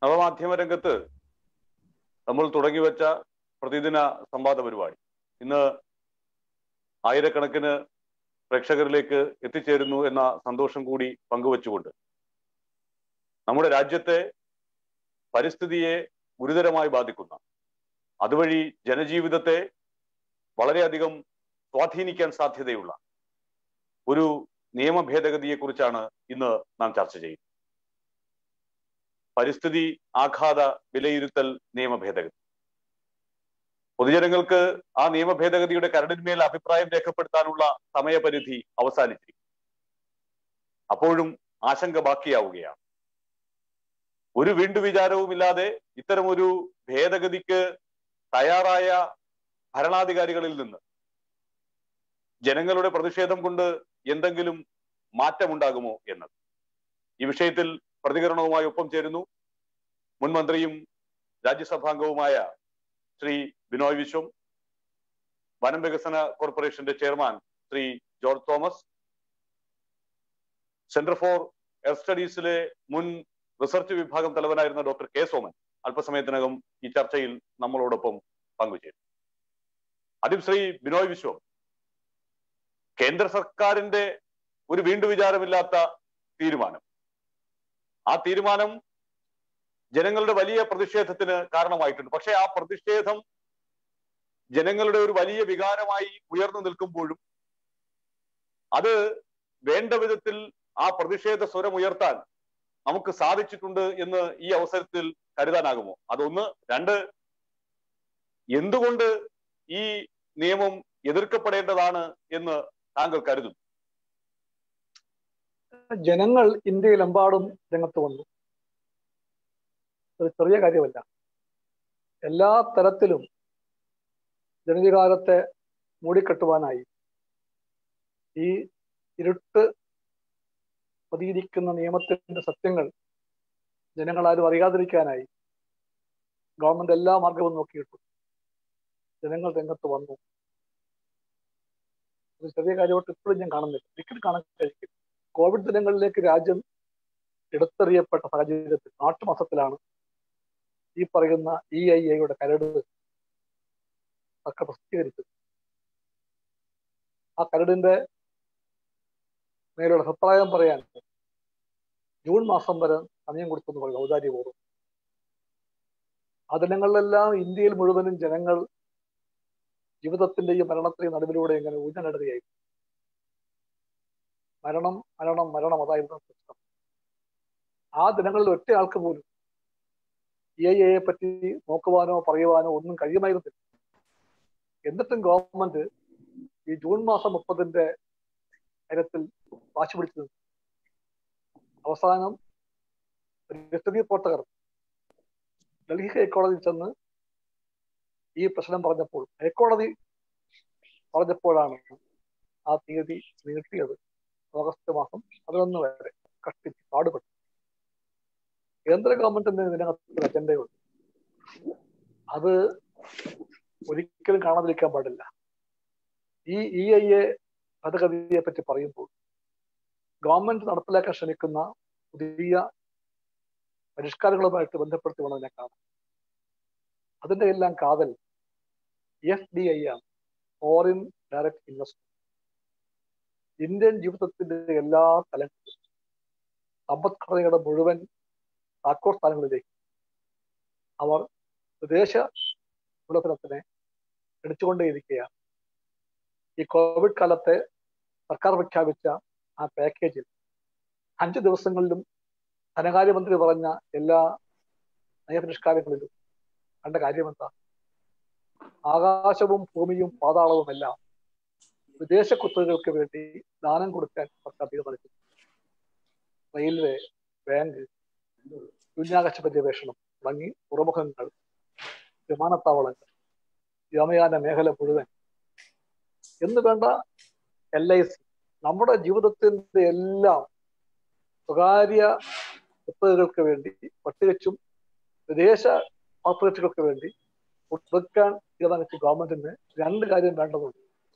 നവമാധ്യമ രംഗത്ത് നമ്മൾ തുടങ്ങിവെച്ച പ്രതിദിന സംവാദ പരിപാടി ഇന്ന് ആയിരക്കണക്കിന് പ്രേക്ഷകരിലേക്ക് എത്തിച്ചേരുന്നു എന്ന സന്തോഷം കൂടി പങ്കുവച്ചുകൊണ്ട് നമ്മുടെ രാജ്യത്തെ പരിസ്ഥിതിയെ ഗുരുതരമായി ബാധിക്കുന്ന അതുവഴി ജനജീവിതത്തെ വളരെയധികം സ്വാധീനിക്കാൻ സാധ്യതയുള്ള ഒരു നിയമ ഭേദഗതിയെ കുറിച്ചാണ് ഇന്ന് നാം ചർച്ച ചെയ്യുന്നത് പരിസ്ഥിതി ആഘാത വിലയിരുത്തൽ നിയമ ഭേദഗതി പൊതുജനങ്ങൾക്ക് ആ നിയമ ഭേദഗതിയുടെ കരടിന്മേൽ അഭിപ്രായം രേഖപ്പെടുത്താനുള്ള സമയപരിധി അവസാനിച്ചിരിക്കും അപ്പോഴും ആശങ്ക ബാക്കിയാവുകയാണ് ഒരു വീണ്ടുവിചാരവുമില്ലാതെ ഇത്തരമൊരു ഭേദഗതിക്ക് തയ്യാറായ ഭരണാധികാരികളിൽ നിന്ന് ജനങ്ങളുടെ പ്രതിഷേധം കൊണ്ട് എന്തെങ്കിലും മാറ്റമുണ്ടാകുമോ എന്നത് ഈ വിഷയത്തിൽ പ്രതികരണവുമായി ഒപ്പം ചേരുന്നു മുൻ മന്ത്രിയും രാജ്യസഭാംഗവുമായ ശ്രീ ബിനോയ് വിശ്വം വനം വികസന കോർപ്പറേഷന്റെ chairman Shri George Thomas centre for air സ്റ്റഡീസിലെ മുൻ റിസർച്ച് വിഭാഗം തലവനായിരുന്ന ഡോക്ടർ കെ സോമൻ അല്പസമയത്തിനകം ഈ ചർച്ചയിൽ നമ്മളോടൊപ്പം പങ്കുചേരും ആദ്യം ശ്രീ ബിനോയ് വിശ്വം കേന്ദ്ര സർക്കാരിന്റെ ഒരു വീണ്ടു വിചാരമില്ലാത്ത തീരുമാനം ആ തീരുമാനം ജനങ്ങളുടെ വലിയ പ്രതിഷേധത്തിന് കാരണമായിട്ടുണ്ട് പക്ഷെ ആ പ്രതിഷേധം ജനങ്ങളുടെ ഒരു വലിയ വികാരമായി ഉയർന്നു നിൽക്കുമ്പോഴും അത് വേണ്ട വിധത്തിൽ ആ പ്രതിഷേധ സ്വരം ഉയർത്താൻ നമുക്ക് സാധിച്ചിട്ടുണ്ട് എന്ന് ഈ അവസരത്തിൽ കരുതാനാകുമോ അതൊന്ന് രണ്ട് എന്തുകൊണ്ട് ഈ നിയമം എതിർക്കപ്പെടേണ്ടതാണ് എന്ന് താങ്കൾ കരുതുന്നു ജനങ്ങൾ ഇന്ത്യയിലെമ്പാടും രംഗത്ത് വന്നു ഒരു ചെറിയ കാര്യമല്ല എല്ലാ തരത്തിലും ജനവികാരത്തെ മൂടിക്കെട്ടുവാനായി ഈ ഇരുട്ട് പതിയിരിക്കുന്ന നിയമത്തിന്റെ സത്യങ്ങൾ ജനങ്ങളാരും അറിയാതിരിക്കാനായി ഗവൺമെന്റ് എല്ലാ മാർഗവും നോക്കിയിട്ടു ജനങ്ങൾ രംഗത്ത് വന്നു ഒരു ചെറിയ കാര്യമായിട്ട് ഇപ്പോഴും ഞാൻ കാണുന്നില്ല ഒരിക്കലും കാണാൻ കഴിക്കും കോവിഡ് ദിനങ്ങളിലേക്ക് രാജ്യം എടുത്തെറിയപ്പെട്ട സാഹചര്യത്തിൽ മാസത്തിലാണ് ഈ പറയുന്ന ഇ ഐ എയുടെ കരട് ഒക്കെ പ്രസിദ്ധീകരിച്ചത് ആ കരടിന്റെ മേലുള്ള അഭിപ്രായം പറയാൻ ജൂൺ മാസം വരെ സമയം കൊടുത്തെന്ന് പറയും ഔദാര്യപൂർവ്വം ആ ദിനങ്ങളിലെല്ലാം ഇന്ത്യയിൽ മുഴുവനും ജനങ്ങൾ ജീവിതത്തിന്റെയും മരണത്തിന്റെയും നടുവിലൂടെ ഇങ്ങനെ ഊഞ്ഞലിടുകയായി മരണം മരണം മരണം അതായിരുന്നു പ്രശ്നം ആ ദിനങ്ങളിൽ ഒറ്റ ആൾക്ക് പോലും ഇ ഐ എയെ പറ്റി നോക്കുവാനോ പറയുവാനോ ഒന്നും കഴിയുമായിരുന്നില്ല എന്നിട്ടും ഗവൺമെന്റ് ഈ ജൂൺ മാസം മുപ്പതിന്റെ കാര്യത്തിൽ വാശി പിടിച്ചു അവസാനം പരിസ്ഥിതി പ്രവർത്തകർ ഡൽഹി ഹൈക്കോടതിയിൽ ചെന്ന് ഈ പ്രശ്നം പറഞ്ഞപ്പോൾ ഹൈക്കോടതി പറഞ്ഞപ്പോഴാണ് ആ തീയതി നീട്ടിയത് ഓഗസ്റ്റ് മാസം പതിനൊന്ന് വരെ കഷ്ടിച്ച് പാടുപെട്ടു കേന്ദ്ര ഗവൺമെന്റിന് ഇതിനകത്ത് അജണ്ടയുണ്ട് അത് ഒരിക്കലും കാണാതിരിക്കാൻ പാടില്ല ഈ ഇ ഐ എ ഭേദഗതിയെ പറ്റി പറയുമ്പോൾ ഗവൺമെന്റ് നടപ്പിലാക്കാൻ ശ്രമിക്കുന്ന പുതിയ പരിഷ്കാരങ്ങളുമായിട്ട് ബന്ധപ്പെടുത്തി വേണം അതിനെ കാണാൻ അതിന്റെ എല്ലാം കാതൽ എഫ് ഡി ഐ ആണ് ഫോറിൻ ഡയറക്ട് ഇൻവെസ്റ്റ്മെന്റ് ഇന്ത്യൻ ജീവിതത്തിന്റെ എല്ലാ തലങ്ങളിലും സമ്പദ്ഘടനയുടെ മുഴുവൻ താക്കോൽ സ്ഥാനങ്ങളിലേക്ക് അവർ വിദേശ മൂലധനത്തിനെ എടുത്തുകൊണ്ടേയിരിക്കുകയാണ് ഈ കോവിഡ് കാലത്തെ സർക്കാർ പ്രഖ്യാപിച്ച ആ പാക്കേജിൽ അഞ്ച് ദിവസങ്ങളിലും ധനകാര്യമന്ത്രി പറഞ്ഞ എല്ലാ നയപരിഷ്കാരങ്ങളിലും കണ്ട കാര്യമെന്താ ആകാശവും ഭൂമിയും പാതാളവും എല്ലാം വിദേശ കുത്തകൾക്ക് വേണ്ടി ദാനം കൊടുക്കാൻ സർക്കാർ തീരുമാനിച്ചു റെയിൽവേ ബാങ്ക് ശൂന്യാകാശ പര്യവേഷണം തുടങ്ങി തുറമുഖങ്ങൾ വിമാനത്താവളങ്ങൾ വ്യോമയാന മേഖല മുഴുവൻ എന്ന് വേണ്ട എൽ ഐ സി നമ്മുടെ ജീവിതത്തിന്റെ എല്ലാം സ്വകാര്യ കുത്തകകൾക്ക് വേണ്ടി പ്രത്യേകിച്ചും വിദേശ കോർപ്പറേറ്റുകൾക്ക് വേണ്ടി കൊടുക്കാൻ തീരുമാനിച്ച ഗവൺമെന്റിന് രണ്ട് കാര്യം വേണ്ടതുണ്ട്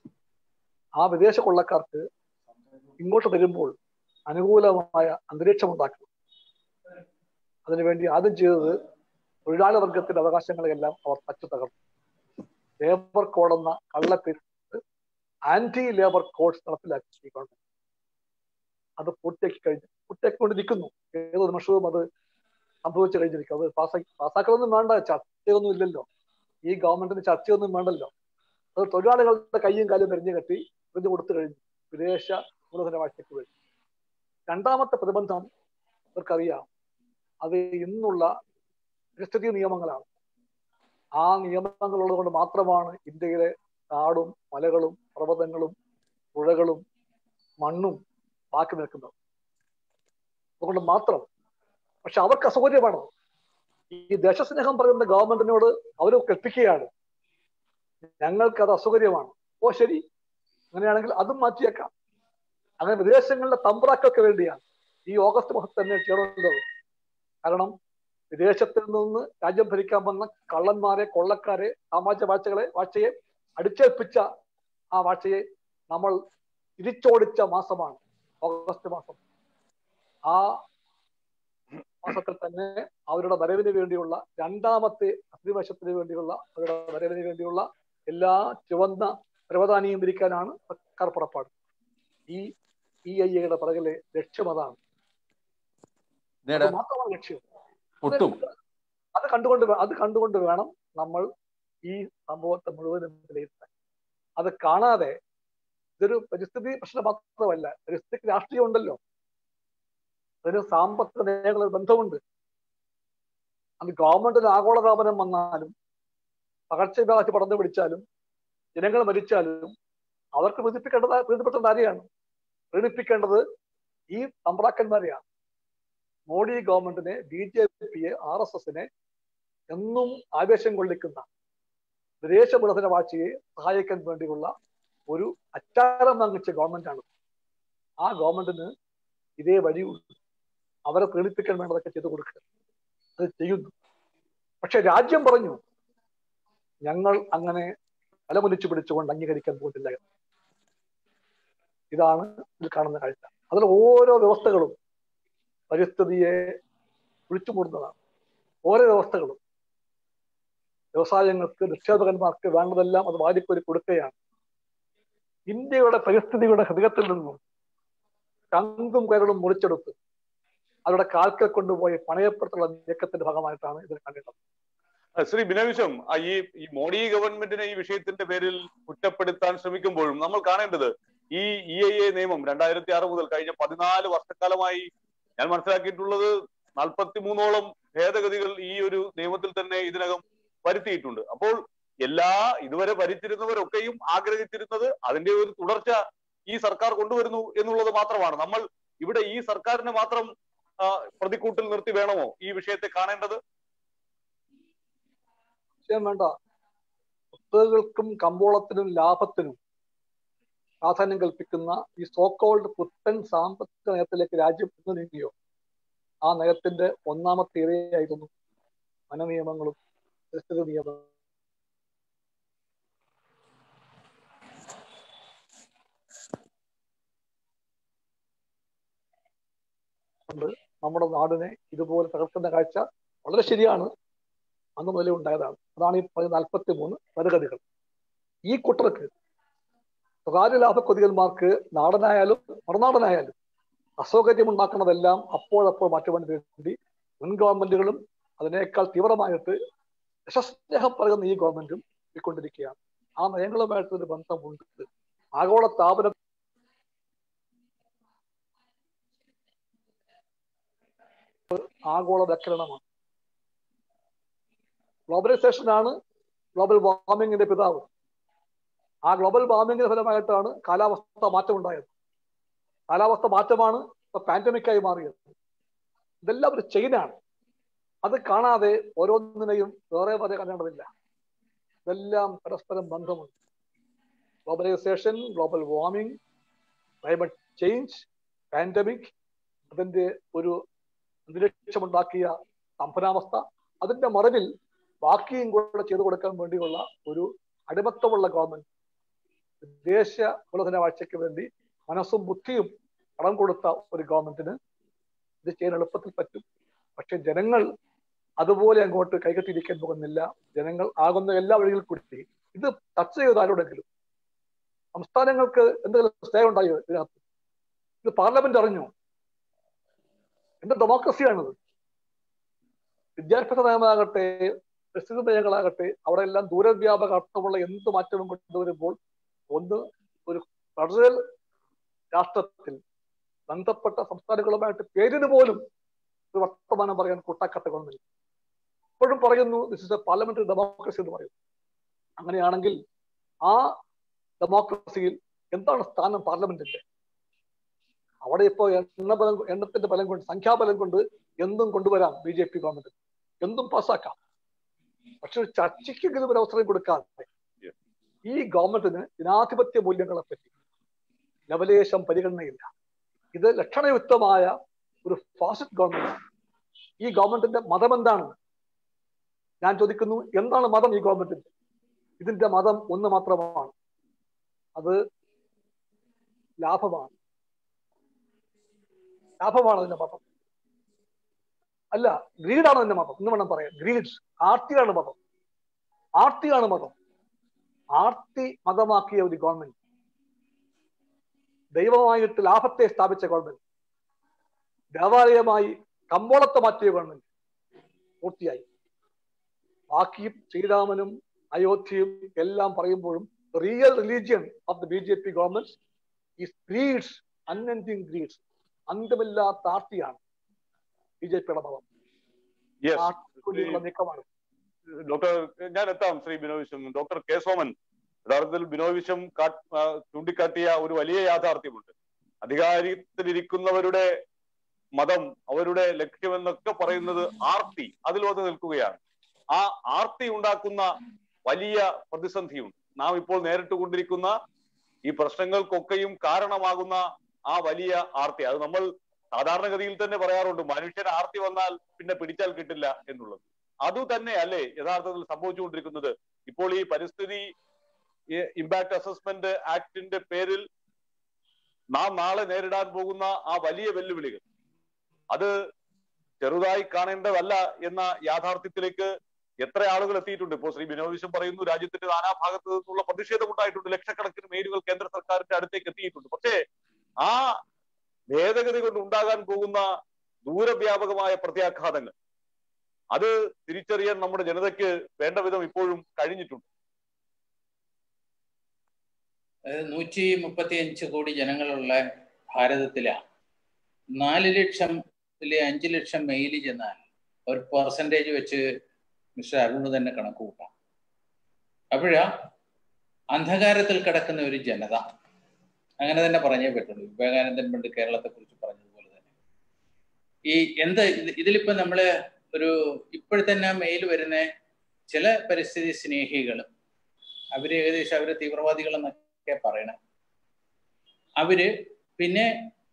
ആ വിദേശ കൊള്ളക്കാർക്ക് ഇങ്ങോട്ട് വരുമ്പോൾ അനുകൂലമായ അന്തരീക്ഷം ഉണ്ടാക്കണം അതിനുവേണ്ടി ആദ്യം ചെയ്തത് തൊഴിലാളി വർഗത്തിന്റെ അവകാശങ്ങളെല്ലാം അവർ തച്ചു തകർത്തു ലേബർ കോഡ് എന്ന കള്ളപ്പേര് ആന്റി ലേബർ കോഡ്സ് നടപ്പിലാക്കി ഈ ഗവൺമെന്റ് അത് പൂർത്തിയാക്കി കഴിഞ്ഞു പൂർത്തിയാക്കിക്കൊണ്ടിരിക്കുന്നു ഏത് നിമിഷവും അത് സംഭവിച്ചു കഴിഞ്ഞിരിക്കും അത് പാസ്സാക്കി പാസ്സാക്കലൊന്നും വേണ്ട ചർച്ചയൊന്നും ഇല്ലല്ലോ ഈ ഗവൺമെന്റിന് ചർച്ചയൊന്നും വേണ്ടല്ലോ അത് തൊഴിലാളികളുടെ കയ്യും കാലും എറിഞ്ഞു കെട്ടി എറിഞ്ഞു കൊടുത്തു കഴിഞ്ഞു വിദേശ മൂലധന വാഴ്ചയ്ക്ക് വേണ്ടി രണ്ടാമത്തെ പ്രതിബന്ധം അവർക്കറിയാം അത് ഇന്നുള്ള പരിസ്ഥിതി നിയമങ്ങളാണ് ആ നിയമങ്ങൾ ഉള്ളതുകൊണ്ട് മാത്രമാണ് ഇന്ത്യയിലെ കാടും മലകളും പർവ്വതങ്ങളും പുഴകളും മണ്ണും ബാക്കി നിൽക്കുന്നത് അതുകൊണ്ട് മാത്രം പക്ഷെ അവർക്ക് അസൗകര്യമാണ് ഈ ദേശസ്നേഹം പറയുന്ന ഗവൺമെന്റിനോട് അവർ കൽപ്പിക്കുകയാണ് ഞങ്ങൾക്ക് അത് അസൗകര്യമാണ് ഓ ശരി അങ്ങനെയാണെങ്കിൽ അതും മാറ്റിയേക്കാം അങ്ങനെ വിദേശങ്ങളിലെ തമ്പ്രാക്കൾക്ക് വേണ്ടിയാണ് ഈ ഓഗസ്റ്റ് മാസത്തിൽ തന്നെ ചെയ്യണമല്ലോ കാരണം വിദേശത്തിൽ നിന്ന് രാജ്യം ഭരിക്കാൻ വന്ന കള്ളന്മാരെ കൊള്ളക്കാരെ സാമാജ്യ വാഴ്ചകളെ വാഴ്ചയെ അടിച്ചേൽപ്പിച്ച ആ വാഴ്ചയെ നമ്മൾ തിരിച്ചോടിച്ച മാസമാണ് ഓഗസ്റ്റ് മാസം ആ മാസത്തിൽ തന്നെ അവരുടെ വരവിന് വേണ്ടിയുള്ള രണ്ടാമത്തെ അധിനിവേശത്തിന് വേണ്ടിയുള്ള അവരുടെ വരവിന് വേണ്ടിയുള്ള എല്ലാ ചുവന്ന പരവതാനിയും വിരിക്കാനാണ് സർക്കാർ പുറപ്പാട് ഈ ഇ ഐ എയുടെ പിറകിലെ ലക്ഷ്യം അതാണ് അത് മാത്രമാണ് ലക്ഷ്യം ഒട്ടും അത് കണ്ടുകൊണ്ട് വേ- അത് കണ്ടുകൊണ്ട് വേണം നമ്മൾ ഈ സംഭവത്തെ മുഴുവനും വിലയിരുത്താൻ അത് കാണാതെ ഇതൊരു പരിസ്ഥിതി പ്രശ്നം മാത്രമല്ല പരിസ്ഥിതിക്ക് രാഷ്ട്രീയം ഉണ്ടല്ലോ അതിന് സാമ്പത്തിക മേഖല ബന്ധമുണ്ട് അത് ഗവൺമെന്റിന് ആഗോളതാപനം വന്നാലും പകർച്ചവ്യാധി പടർന്നു പിടിച്ചാലും ജനങ്ങൾ മരിച്ചാലും അവർക്ക് പ്രീതിപ്പിക്കേണ്ടത് പ്രീതിപ്പെട്ട ആരെയാണ് പ്രീണിപ്പിക്കേണ്ടത് ഈ തമ്പ്രാക്കന്മാരെയാണ് മോഡി ഗവൺമെന്റിനെ ബി ജെ പിയെ ആർ എസ് എസിനെ എന്നും ആവേശം കൊള്ളിക്കുന്ന വിദേശ മൂലധന വാഴ്ചയെ സഹായിക്കാൻ വേണ്ടിയുള്ള ഒരു അച്ചാരം വാങ്ങിച്ച ഗവൺമെന്റാണ് ആ ഗവൺമെന്റിന് ഇതേ വഴിയുള്ളൂ അവരെ പ്രീണിപ്പിക്കാൻ വേണ്ടതൊക്കെ ചെയ്തു കൊടുക്കുക അത് ചെയ്യുന്നു പക്ഷെ രാജ്യം പറഞ്ഞു ഞങ്ങൾ അങ്ങനെ തലമുലിച്ചു പിടിച്ചുകൊണ്ട് അംഗീകരിക്കാൻ പോകുന്നില്ല എന്ന്. ഇതാണ് ഇതിൽ കാണുന്ന കാഴ്ച അതിൽ ഓരോ വ്യവസ്ഥകളും പരിസ്ഥിതിയെ വിളിച്ചുമൂടുന്നതാണ് ഓരോ വ്യവസ്ഥകളും വ്യവസായങ്ങൾക്ക് നിക്ഷേപകന്മാർക്ക് വേണ്ടതെല്ലാം അത് വാരിക്കോരി കൊടുക്കുകയാണ് ഇന്ത്യയുടെ പരിസ്ഥിതിയുടെ ഹൃദയത്തിൽ നിന്നും ചങ്കും കരളും മുറിച്ചെടുത്ത് അവരുടെ കാൽക്കൽ കൊണ്ടുപോയി പണയപ്പെടുത്തുള്ള നീക്കത്തിന്റെ ഭാഗമായിട്ടാണ് ഇതിൽ കണ്ടത് ആ, ശ്രീ ബിനവിശ്വം ആ, ഈ ഈ മോഡി ഗവൺമെന്റിനെ ഈ വിഷയത്തിന്റെ പേരിൽ കുറ്റപ്പെടുത്താൻ ശ്രമിക്കുമ്പോഴും നമ്മൾ കാണേണ്ടത് ഈ ഇ ഐ എ നിയമം രണ്ടായിരത്തി ആറ് മുതൽ കഴിഞ്ഞ പതിനാല് വർഷക്കാലമായി ഞാൻ മനസ്സിലാക്കിയിട്ടുള്ളത് നാൽപ്പത്തി മൂന്നോളം ഭേദഗതികൾ ഈ ഒരു നിയമത്തിൽ തന്നെ ഇതിനകം വരുത്തിയിട്ടുണ്ട് അപ്പോൾ എല്ലാ ഇതുവരെ ഭരിച്ചിരുന്നവരൊക്കെയും ആഗ്രഹിച്ചിരുന്നത് അതിന്റെ ഒരു തുടർച്ച ഈ സർക്കാർ കൊണ്ടുവരുന്നു എന്നുള്ളത് മാത്രമാണ് നമ്മൾ ഇവിടെ ഈ സർക്കാരിനെ മാത്രം ആ, പ്രതിക്കൂട്ടിൽ നിർത്തി വേണമോ ഈ വിഷയത്തെ കാണേണ്ടത് വിഷയം വേണ്ട കുത്തകകൾക്കും കമ്പോളത്തിനും ലാഭത്തിനും പ്രാധാന്യം കൽപ്പിക്കുന്ന ഈ സോക്കോൾഡ് പുത്തൻ സാമ്പത്തിക നയത്തിലേക്ക് രാജ്യം ഇന്ന് നീങ്ങിയോ ആ നയത്തിന്റെ ഒന്നാമത്തെ ഇരയായിരുന്നു വനനിയമങ്ങളും പരിസ്ഥിതി നിയമങ്ങളും കൊണ്ട് നമ്മുടെ നാടിനെ ഇതുപോലെ തകർക്കുന്ന കാഴ്ച വളരെ ശരിയാണ് അന്ന് മുതലേ ഉണ്ടായതാണ് അതാണ് ഈ നാൽപ്പത്തി മൂന്ന് ഭേദഗതികൾ ഈ കുട്ടർക്ക് സ്വകാര്യ ലാഭ കൊതികന്മാർക്ക് നാടനായാലും മറുനാടനായാലും അസൗകര്യം ഉണ്ടാക്കുന്നതെല്ലാം അപ്പോഴപ്പോൾ മാറ്റുവാൻ വേണ്ടി മുൻ ഗവൺമെന്റുകളും അതിനേക്കാൾ തീവ്രമായിട്ട് യശസ്നേഹം പറയുന്ന ഈ ഗവൺമെന്റും പോയിക്കൊണ്ടിരിക്കുകയാണ് ആ നയങ്ങളുമായിട്ടൊരു ബന്ധമുണ്ട് ആഗോള താപനം ആഗോളവൽക്കരണമാണ് ഗ്ലോബലൈസേഷൻ ആണ് ഗ്ലോബൽ വാർമിങ്ങിന്റെ പിതാവ് ആ ഗ്ലോബൽ വാർമിങ്ങിന്റെ ഫലമായിട്ടാണ് കാലാവസ്ഥ മാറ്റം ഉണ്ടായത് കാലാവസ്ഥ മാറ്റമാണ് ഇപ്പൊ പാൻഡമിക്കായി മാറിയത് ഇതെല്ലാം ഒരു ചെയിനാണ് അത് കാണാതെ ഓരോന്നിനെയും വേറെ വേറെ കാണേണ്ടതില്ല ഇതെല്ലാം പരസ്പരം ബന്ധമുണ്ട് globalisation global warming climate change pandemic അതിന്റെ ഒരു അന്തരീക്ഷമുണ്ടാക്കിയ സ്തംഭനാവസ്ഥ അതിന്റെ മറവിൽ ബാക്കിയും കൂടെ ചെയ്തു കൊടുക്കാൻ വേണ്ടിയുള്ള ഒരു അടിമത്തമുള്ള ഗവൺമെന്റ് വിദേശ മൂലധന വാഴ്ചയ്ക്ക് വേണ്ടി മനസ്സും ബുദ്ധിയും കടം കൊടുത്ത ഒരു ഗവൺമെന്റിന് ഇത് ചെയ്യാൻ എളുപ്പത്തിൽ പറ്റും പക്ഷെ ജനങ്ങൾ അതുപോലെ അങ്ങോട്ട് കൈകെട്ടിരിക്കാൻ പോകുന്നില്ല ജനങ്ങൾ ആകുന്ന എല്ലാ വഴികളിൽ കൂടി ഇത് ചർച്ച ചെയ്ത് ആരോടെങ്കിലും സംസ്ഥാനങ്ങൾക്ക് എന്തെങ്കിലും സ്റ്റേ ഉണ്ടായോ ഇതിനകത്ത് ഇത് പാർലമെന്റ് അറിഞ്ഞു എന്ത് ഡെമോക്രസിയാണിത് വിദ്യാഭ്യാസ നയമാകട്ടെ പരിസ്ഥിതി നയങ്ങളാകട്ടെ അവിടെ എല്ലാം ദൂരവ്യാപക അർത്ഥമുള്ള എന്ത് മാറ്റവും കൊണ്ടുവരുമ്പോൾ ഒന്ന് ഒരു ഫെഡറൽ രാഷ്ട്രത്തിൽ ബന്ധപ്പെട്ട സംസ്ഥാനങ്ങളുമായിട്ട് പേരിന് പോലും ഒരു വർത്തമാനം പറയാൻ കൂട്ടാക്കാത്ത ഗവൺമെന്റ് ഇപ്പോഴും പറയുന്നു this is a parliamentary democracy എന്ന് പറയുന്നു അങ്ങനെയാണെങ്കിൽ ആ ഡെമോക്രസിയിൽ എന്താണ് സ്ഥാനം പാർലമെന്റിന്റെ അവിടെ ഇപ്പോൾ എണ്ണ ബലം എണ്ണത്തിന്റെ ബലം കൊണ്ട് സംഖ്യാബലം കൊണ്ട് എന്തും കൊണ്ടുവരാം ബി ജെ പി ഗവൺമെന്റ് എന്തും പാസ്സാക്കാം പക്ഷെ ഒരു ചർച്ചയ്ക്കെങ്കിലും ഒരു അവസരം കൊടുക്കാതെ ഈ ഗവൺമെന്റിന് ജനാധിപത്യ മൂല്യങ്ങളെ പറ്റി ലവലേശം പരിഗണനയില്ല ഇത് ലക്ഷണയുക്തമായ ഒരു ഫാസിസ്റ്റ് ഗവൺമെന്റാണ് ഈ ഗവൺമെന്റിന്റെ മതം എന്താണ് ഞാൻ ചോദിക്കുന്നു എന്താണ് മതം ഈ ഗവൺമെന്റിന്റെ ഇതിന്റെ മതം ഒന്ന് മാത്രമാണ് അത് ലാഭമാണ് ലാഭമാണ് അതിന്റെ മതം അല്ല ഗ്രീഡാണ് അതിന്റെ മതം എന്ന് വേണം പറയാം ഗ്രീഡ്സ് ആർത്തിയാണ് മതം ആർത്തിയാണ് മതം ആർത്തി മതമാക്കിയ ഒരു ഗവൺമെന്റ് ദൈവമായിട്ട് ലാഭത്തെ സ്ഥാപിച്ച ഗവൺമെന്റ് ദേവാലയമായി കമ്പോളത്തെ മാറ്റിയ ഗവൺമെന്റ് പൂർത്തിയായി ബാക്കിയും ശ്രീരാമനും അയോധ്യയും എല്ലാം പറയുമ്പോഴും real religion of the B J P government ഈ ഗ്രീഡ്സ് അൺഎൻഡിങ് ഗ്രീഡ്സ് അന്തമില്ലാത്ത ആർത്തിയാണ് ബി ജെ പിയുടെ മതം യെസ് ആർത്തിക്കുള്ളിലുള്ള നീക്കമാണ് ഡോക്ടർ ഞാൻ എത്താം ശ്രീ ബിനോയ് വിശ്വം ഡോക്ടർ കെ സോമൻ യഥാർത്ഥത്തിൽ ബിനോയ് വിശ്വം കാ- ആ, ചൂണ്ടിക്കാട്ടിയ ഒരു വലിയ യാഥാർത്ഥ്യമുണ്ട് അധികാരത്തിലിരിക്കുന്നവരുടെ മതം അവരുടെ ലക്ഷ്യമെന്നൊക്കെ പറയുന്നത് ആർത്തി അതിൽ വന്ന് നിൽക്കുകയാണ് ആ ആർത്തി ഉണ്ടാക്കുന്ന വലിയ പ്രതിസന്ധിയുണ്ട് നാം ഇപ്പോൾ നേരിട്ട് കൊണ്ടിരിക്കുന്ന ഈ പ്രശ്നങ്ങൾക്കൊക്കെയും കാരണമാകുന്ന ആ വലിയ ആർത്തി അത് നമ്മൾ സാധാരണഗതിയിൽ തന്നെ പറയാറുണ്ട് മനുഷ്യൻ ആർത്തി വന്നാൽ പിന്നെ പിടിച്ചാൽ കിട്ടില്ല എന്നുള്ളത് അത് തന്നെ അല്ലേ യഥാർത്ഥത്തിൽ സംഭവിച്ചുകൊണ്ടിരിക്കുന്നത് ഇപ്പോൾ ഈ പരിസ്ഥിതി ഇമ്പാക്ട് അസസ്മെന്റ് ആക്ടിന്റെ പേരിൽ നാം നാളെ നേരിടാൻ പോകുന്ന ആ വലിയ വെല്ലുവിളികൾ അത് ചെറുതായി കാണേണ്ടതല്ല എന്ന യാഥാർത്ഥ്യത്തിലേക്ക് എത്ര ആളുകൾ എത്തിയിട്ടുണ്ട് ഇപ്പോൾ ശ്രീ ബിനോയ് വിശ്വം പറയുന്നു രാജ്യത്തിന്റെ നാനാഭാഗത്ത് നിന്നുള്ള പ്രതിഷേധം ഉണ്ടായിട്ടുണ്ട് ലക്ഷക്കണക്കിന് മെയിലുകൾ കേന്ദ്ര സർക്കാരിന്റെ അടുത്തേക്ക് എത്തിയിട്ടുണ്ട് പക്ഷേ ആ ഭേദഗതി കൊണ്ട് ഉണ്ടാകാൻ പോകുന്ന ദൂരവ്യാപകമായ പ്രത്യാഘാതങ്ങൾ അത് തിരിച്ചറിയാൻ നമ്മുടെ ജനതയ്ക്ക് വേണ്ട വിധം ഇപ്പോഴും കഴിഞ്ഞിട്ടുണ്ട് അതായത് നൂറ്റി മുപ്പത്തി അഞ്ച് കോടി ജനങ്ങളുള്ള ഭാരതത്തിലാണ് നാല് ലക്ഷത്തിലെ അഞ്ച് ലക്ഷം മെയിൽ ചെന്നാൽ ഒരു പെർസെൻറ്റേജ് വെച്ച് മിസ്റ്റർ അരുണ് തന്നെ കണക്ക് കൂട്ടാം അപ്പോഴാ അന്ധകാരത്തിൽ കിടക്കുന്ന ഒരു ജനത അങ്ങനെ തന്നെ പറഞ്ഞേ പറ്റുള്ളൂ വിവേകാനന്ദൻ പണ്ട് കേരളത്തെ കുറിച്ച് പറഞ്ഞതുപോലെ തന്നെ ഈ എന്താ ഇത് ഇതിലിപ്പോ നമ്മള് ഒരു ഇപ്പോഴത്തന്നെ മെയിൽ വരുന്ന ചില പരിസ്ഥിതി സ്നേഹികളും അവര് ഏകദേശം അവര് തീവ്രവാദികളെന്നൊക്കെ പറയണം അവര് പിന്നെ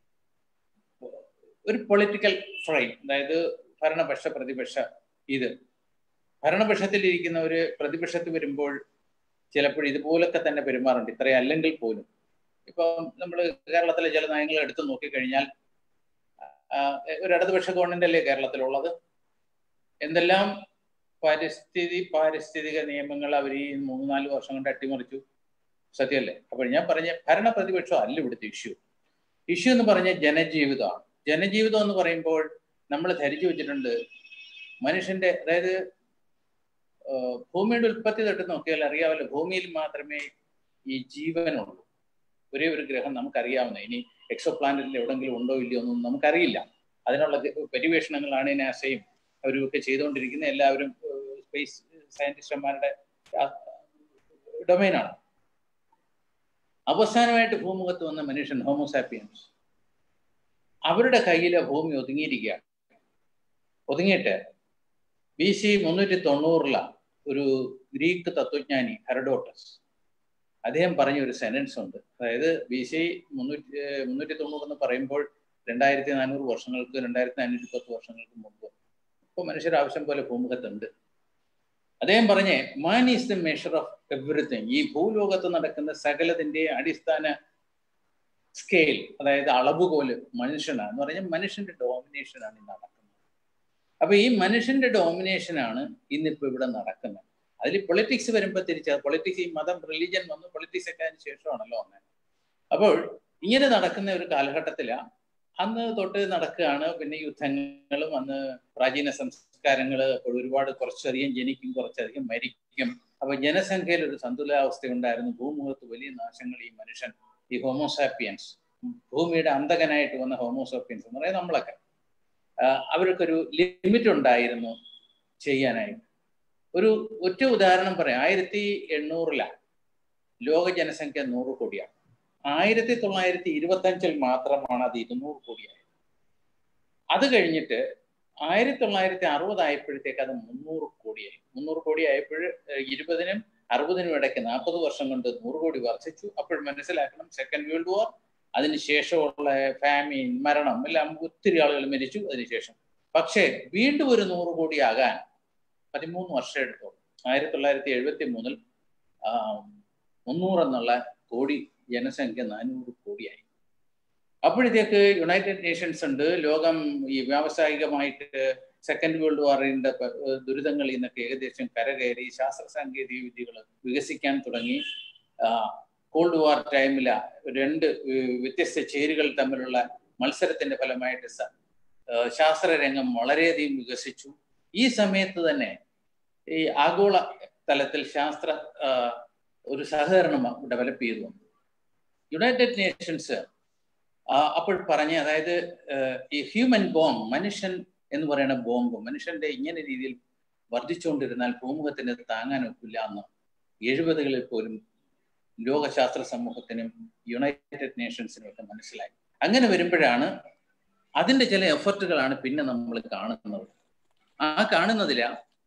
ഒരു പൊളിറ്റിക്കൽ ഫ്രെയിം അതായത് ഭരണപക്ഷ പ്രതിപക്ഷ ഇത് ഭരണപക്ഷത്തിൽ ഇരിക്കുന്നവര് പ്രതിപക്ഷത്ത് വരുമ്പോൾ ചിലപ്പോൾ ഇതുപോലൊക്കെ തന്നെ പെരുമാറുണ്ട് ഇത്രയും അല്ലെങ്കിൽ പോലും ഇപ്പം നമ്മൾ കേരളത്തിലെ ചില നയങ്ങൾ എടുത്തു നോക്കിക്കഴിഞ്ഞാൽ ആ, ഒരു ഇടതുപക്ഷ ഗവൺമെന്റ് അല്ലേ കേരളത്തിലുള്ളത് എന്തെല്ലാം പരിസ്ഥിതി പാരിസ്ഥിതിക നിയമങ്ങൾ അവർ ഈ മൂന്ന് നാല് വർഷം കൊണ്ട് അട്ടിമറിച്ചു സത്യമല്ലേ അപ്പോൾ ഞാൻ പറഞ്ഞ ഭരണ പ്രതിപക്ഷം അല്ല ഇവിടുത്തെ ഇഷ്യൂ ഇഷ്യൂ എന്ന് പറഞ്ഞ ജനജീവിതമാണ് ജനജീവിതം എന്ന് പറയുമ്പോൾ നമ്മൾ ധരിച്ചു വെച്ചിട്ടുണ്ട് മനുഷ്യന്റെ അതായത് ആ, ഭൂമിയുടെ ഉൽപ്പത്തി തൊട്ട് നോക്കിയാൽ അറിയാമല്ലോ ഭൂമിയിൽ മാത്രമേ ഈ ജീവനുള്ളൂ ഒരേ ഒരു ഗ്രഹം നമുക്കറിയാവുന്ന ഇനി എക്സോ പ്ലാനറ്റിൽ എവിടെങ്കിലും ഉണ്ടോ ഇല്ലയോ എന്നൊന്നും നമുക്കറിയില്ല അതിനുള്ള ഗ- പര്യവേഷണങ്ങളാണ് നാസയും അവരും ഒക്കെ ചെയ്തുകൊണ്ടിരിക്കുന്ന എല്ലാവരും സ്പേസ് സയന്റിസ്റ്റന്മാരുടെ ഡൊമൈനാണ് അവസാനമായിട്ട് ഭൂമുഖത്ത് വന്ന മനുഷ്യൻ ഹോമോസാപ്പിയൻസ് അവരുടെ കയ്യിലെ ഭൂമി ഒതുങ്ങിയിരിക്കുകയാണ് ഒതുങ്ങിയിട്ട് ബി സി മുന്നൂറ്റി തൊണ്ണൂറിലാണ് ഒരു ഗ്രീക്ക് തത്വജ്ഞാനി ഹെറഡോട്ടസ് അദ്ദേഹം പറഞ്ഞ ഒരു സെനൻസ് ഉണ്ട് അതായത് ബി സി മുന്നൂറ്റി ഏർ മുന്നൂറ്റി തൊണ്ണൂറ് എന്ന് പറയുമ്പോൾ രണ്ടായിരത്തി നാനൂറ് വർഷങ്ങൾക്ക് രണ്ടായിരത്തി നാനൂറ്റി പത്ത് വർഷങ്ങൾക്ക് മുമ്പ് ഇപ്പോൾ മനുഷ്യർ ആവശ്യം പോലെ ഭൂമുഖത്തുണ്ട് അദ്ദേഹം പറഞ്ഞേ man is the measure of everything ഈ ഭൂലോകത്ത് നടക്കുന്ന സകലതിന്റെ അടിസ്ഥാന സ്കെയിൽ അതായത് അളവുകോല് മനുഷ്യനാണ് എന്ന് പറഞ്ഞാൽ മനുഷ്യന്റെ ഡോമിനേഷനാണ് ഈ നടക്കുന്നത് അപ്പൊ ഈ മനുഷ്യന്റെ ഡോമിനേഷനാണ് ഇന്നിപ്പോ ഇവിടെ നടക്കുന്നത് അതിൽ പൊളിറ്റിക്സ് വരുമ്പോൾ തിരിച്ച പൊളിറ്റിക്സ് ഈ മതം റിലീജിയൻ വന്നു പൊളിറ്റിക്സ് ഒക്കെ അതിന് ശേഷമാണല്ലോ വന്നത് അപ്പോൾ ഇങ്ങനെ നടക്കുന്ന ഒരു കാലഘട്ടത്തിലാണ് അന്ന് തൊട്ട് നടക്കുകയാണ് പിന്നെ യുദ്ധങ്ങളും അന്ന് പ്രാചീന സംസ്കാരങ്ങൾ അപ്പോൾ ഒരുപാട് കുറച്ചധികം ജനിക്കും കുറച്ചധികം മരിക്കും അപ്പൊ ജനസംഖ്യയിൽ ഒരു സന്തുലിതാവസ്ഥ ഉണ്ടായിരുന്നു ഭൂമുഖത്ത് വലിയ നാശങ്ങൾ ഈ മനുഷ്യൻ ഈ ഹോമോസാപ്പിയൻസ് ഭൂമിയുടെ അന്തകനായിട്ട് വന്ന ഹോമോസാപ്പിയൻസ് എന്ന് പറയുന്നത് നമ്മളൊക്കെ അവർക്കൊരു ലിമിറ്റ് ഉണ്ടായിരുന്നു ചെയ്യാനായിട്ട് ഒരു ഒറ്റ ഉദാഹരണം പറയാം ആയിരത്തി എണ്ണൂറിലാണ് ലോക ജനസംഖ്യ നൂറ് കോടിയാണ് ആയിരത്തി തൊള്ളായിരത്തി ഇരുപത്തി അഞ്ചിൽ മാത്രമാണ് അത് ഇരുന്നൂറ് കോടിയായത് അത് കഴിഞ്ഞിട്ട് ആയിരത്തി തൊള്ളായിരത്തി അറുപതായപ്പോഴത്തേക്ക് അത് മുന്നൂറ് കോടിയായി മുന്നൂറ് കോടി ആയപ്പോൾ ഇരുപതിനും അറുപതിനും ഇടയ്ക്ക് നാൽപ്പത് വർഷം കൊണ്ട് നൂറ് കോടി വർദ്ധിച്ചു അപ്പോൾ മനസ്സിലാക്കണം സെക്കൻഡ് വേൾഡ് വാർ അതിനുശേഷമുള്ള ഫാമിൻ മരണം എല്ലാം ഒത്തിരി ആളുകൾ മരിച്ചു അതിനുശേഷം പക്ഷേ വീണ്ടും ഒരു നൂറ് കോടി ആകാൻ പതിമൂന്ന് വർഷം എടുത്തു ആയിരത്തി തൊള്ളായിരത്തി എഴുപത്തി മൂന്നിൽ മുന്നൂറ് എന്നുള്ള കോടി ജനസംഖ്യ നാനൂറ് കോടിയായി അപ്പോഴത്തേക്ക് യുണൈറ്റഡ് നേഷൻസ് ഉണ്ട് ലോകം ഈ വ്യാവസായികമായിട്ട് സെക്കൻഡ് വേൾഡ് വാറിന്റെ ദുരിതങ്ങളിൽ നിന്നൊക്കെ ഏകദേശം കരകയറി ശാസ്ത്ര സാങ്കേതിക വിദ്യകൾ വികസിക്കാൻ തുടങ്ങി കോൾഡ് വാർ ടൈമിൽ രണ്ട് വ്യത്യസ്ത ചേരികൾ തമ്മിലുള്ള മത്സരത്തിന്റെ ഫലമായിട്ട് ശാസ്ത്രരംഗം വളരെയധികം വികസിച്ചു ഈ സമയത്ത് തന്നെ ഈ ആഗോള തലത്തിൽ ശാസ്ത്ര ഒരു സഹകരണം ഡെവലപ്പ് ചെയ്തു വന്നു യുണൈറ്റഡ് നേഷൻസ് അപ്പോൾ പറഞ്ഞ അതായത് ഈ ഹ്യൂമൻ ബോംബ് മനുഷ്യൻ എന്ന് പറയുന്ന ബോംബ് മനുഷ്യന്റെ ഇങ്ങനെ രീതിയിൽ വർദ്ധിച്ചുകൊണ്ടിരുന്നാൽ ഭൂമുഖത്തിന് താങ്ങാൻ ഒക്കില്ല എന്ന് എഴുപതുകളിൽ പോലും ലോകശാസ്ത്ര സമൂഹത്തിനും യുണൈറ്റഡ് നേഷൻസിനും ഒക്കെ മനസ്സിലായി അങ്ങനെ വരുമ്പോഴാണ് അതിന്റെ ചില എഫർട്ടുകളാണ് പിന്നെ നമ്മൾ കാണുന്നത് ആ കാണുന്നതില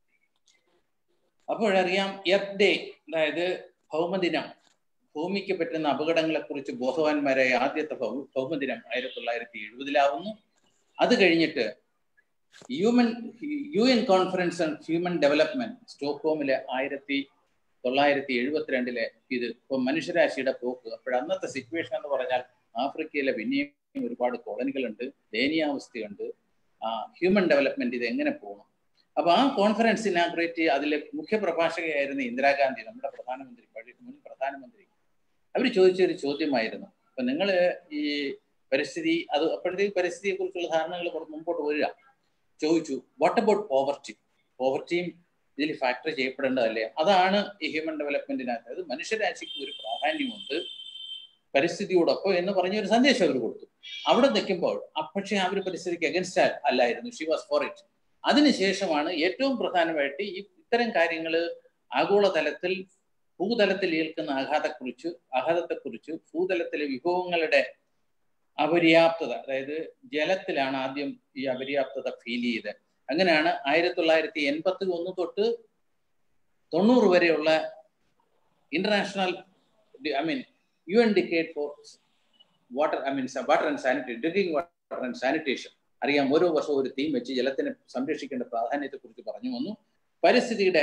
അപ്പോഴറിയാം എർത്ത് ഡേ അതായത് ഭൗമദിനം ഭൂമിക്ക് പറ്റുന്ന അപകടങ്ങളെ കുറിച്ച് ബോധവാന്മാരായ ആദ്യത്തെ ഭൗമദിനം ആയിരത്തി തൊള്ളായിരത്തി എഴുപതിലാവുന്നു അത് കഴിഞ്ഞിട്ട് human U N conference on human development സ്റ്റോക്ക്ഹോമിലെ ആയിരത്തി തൊള്ളായിരത്തി എഴുപത്തിരണ്ടിലെ ഇത് ഇപ്പൊ മനുഷ്യരാശിയുടെ പോക്ക് അപ്പോൾ അന്നത്തെ സിറ്റുവേഷൻ എന്ന് പറഞ്ഞാൽ ആഫ്രിക്കയിലെ പിന്നെയും ഒരുപാട് കോളനികളുണ്ട് ദയനീയാവസ്ഥയുണ്ട് ഹ്യൂമൻ ഡെവലപ്മെന്റ് ഇത് എങ്ങനെ പോകണം അപ്പൊ ആ കോൺഫറൻസ് ഇനാഗ്രേറ്റ് അതിലെ മുഖ്യ പ്രഭാഷകയായിരുന്ന ഇന്ദിരാഗാന്ധി നമ്മുടെ പ്രധാനമന്ത്രി പഴയ മുൻ പ്രധാനമന്ത്രി അവർ ചോദിച്ചൊരു ചോദ്യമായിരുന്നു അപ്പൊ നിങ്ങൾ ഈ പരിസ്ഥിതി അത് അപ്പോഴത്തേക്ക് പരിസ്ഥിതിയെ കുറിച്ചുള്ള ധാരണകൾ മുമ്പോട്ട് വരിക ചോദിച്ചു വാട്ട് അബൌട്ട് പോവർട്ടി പോവർട്ടിയും ഇതിൽ ഫാക്ടർ ചെയ്യപ്പെടേണ്ടതല്ലേ അതാണ് ഈ ഹ്യൂമൻ ഡെവലപ്മെന്റിനകത്ത് അത് മനുഷ്യരാശിക്ക് ഒരു പ്രാധാന്യമുണ്ട് പരിസ്ഥിതിയോടൊപ്പം എന്ന് പറഞ്ഞ ഒരു സന്ദേശം അവർ കൊടുത്തു അവിടെ നിൽക്കുമ്പോൾ പക്ഷേ അവർ പരിസ്ഥിതിക്ക് അഗൻസ്റ്റ് അല്ലായിരുന്നു ഷി വാസ് ഫോർ ഇറ്റ് അതിനുശേഷമാണ് ഏറ്റവും പ്രധാനമായിട്ട് ഈ ഇത്തരം കാര്യങ്ങൾ ആഗോളതലത്തിൽ ഭൂതലത്തിൽ ഏൽക്കുന്ന ആഘാതക്കുറിച്ച് ആഘാതത്തെക്കുറിച്ച് ഭൂതലത്തിലെ വിഭവങ്ങളുടെ അപര്യാപ്തത അതായത് ജലത്തിലാണ് ആദ്യം ഈ അപര്യാപ്തത ഫീൽ ചെയ്തത് അങ്ങനെയാണ് ആയിരത്തി തൊള്ളായിരത്തി എൺപത്തി ഒന്ന് തൊട്ട് തൊണ്ണൂറ് വരെയുള്ള international I mean U N decade for water I mean water and sanitation drinking water and sanitation അറിയാം ഓരോ വർഷവും ഒരു തീം വെച്ച് ജലത്തിനെ സംരക്ഷിക്കേണ്ട പ്രാധാന്യത്തെ കുറിച്ച് പറഞ്ഞു വന്നു പരിസ്ഥിതിയുടെ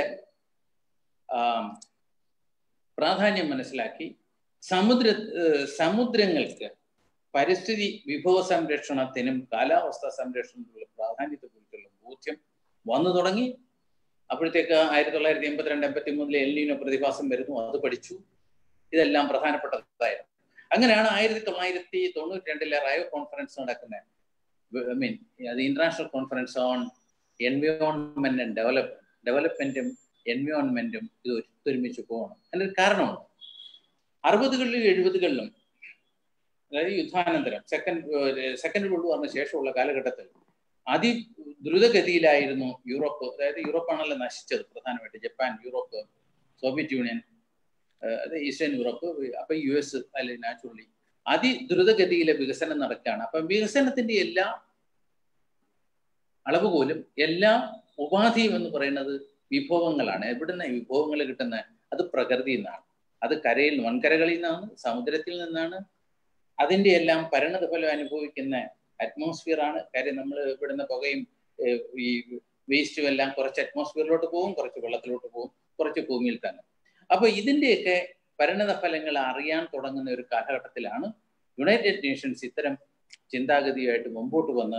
പ്രാധാന്യം മനസ്സിലാക്കി സമുദ്ര സമുദ്രങ്ങൾക്ക് പരിസ്ഥിതി വിഭവ സംരക്ഷണത്തിനും കാലാവസ്ഥാ സംരക്ഷണത്തിനുള്ള പ്രാധാന്യത്തെ കുറിച്ചുള്ള ബോധ്യം വന്നു തുടങ്ങി അപ്പോഴത്തേക്ക് ആയിരത്തി തൊള്ളായിരത്തി എൺപത്തിരണ്ട് എൺപത്തി മൂന്നിലെ എൽനീനോ പ്രതിഭാസം വരുന്നു അത് പഠിച്ചു ഇതെല്ലാം പ്രധാനപ്പെട്ടതായിരുന്നു അങ്ങനെയാണ് ആയിരത്തി തൊള്ളായിരത്തി തൊണ്ണൂറ്റി രണ്ടിലെ റയോ കോൺഫറൻസ് നടക്കുന്നത് ഐ മീൻ അത് international conference on environment and develop ഡെവലപ്മെന്റും എൻവയോൺമെന്റും ഇത് ഒത്തൊരുമിച്ച് പോകണം അതിന്റെ ഒരു കാരണമുണ്ട് അറുപതുകളിലും എഴുപതുകളിലും അതായത് യുദ്ധാനന്തരം സെക്കൻഡ് സെക്കൻഡ് വേൾഡ് വാറിന് ശേഷമുള്ള കാലഘട്ടത്തിൽ അതി ദ്രുതഗതിയിലായിരുന്നു യൂറോപ്പ് അതായത് യൂറോപ്പാണല്ലോ നശിച്ചത് പ്രധാനമായിട്ട് ജപ്പാൻ യൂറോപ്പ് സോവിയറ്റ് യൂണിയൻ അത് ഈസ്റ്റേൺ യൂറോപ്പ് അപ്പൊ യു എസ് അല്ലെ നാച്ചുറലി അതിദ്രുതഗതിയിലെ വികസനം നടക്കുകയാണ് അപ്പം വികസനത്തിന്റെ എല്ലാ അളവുകോലും എല്ലാ ഉപാധിയും എന്ന് പറയുന്നത് വിഭവങ്ങളാണ് എവിടുന്ന വിഭവങ്ങൾ കിട്ടുന്നത് അത് പ്രകൃതിയിൽ നിന്നാണ് അത് കരയിൽ വൻകരകളിൽ നിന്നാണ് സമുദ്രത്തിൽ നിന്നാണ് അതിന്റെ എല്ലാം പരിണത ഫലം അനുഭവിക്കുന്ന അറ്റ്മോസ്ഫിയർ ആണ് കാര്യം നമ്മൾ ഇവിടുന്ന് പുകയും ഈ വേസ്റ്റും എല്ലാം കുറച്ച് അറ്റ്മോസ്ഫിയറിലോട്ട് പോകും കുറച്ച് വെള്ളത്തിലോട്ട് പോകും കുറച്ച് ഭൂമിയിൽ തന്നെ അപ്പൊ ഇതിന്റെയൊക്കെ പരിണത ഫലങ്ങൾ അറിയാൻ തുടങ്ങുന്ന ഒരു കാലഘട്ടത്തിലാണ് യുണൈറ്റഡ് നേഷൻസ് ഇത്തരം ചിന്താഗതിയായിട്ട് മുമ്പോട്ട് വന്ന്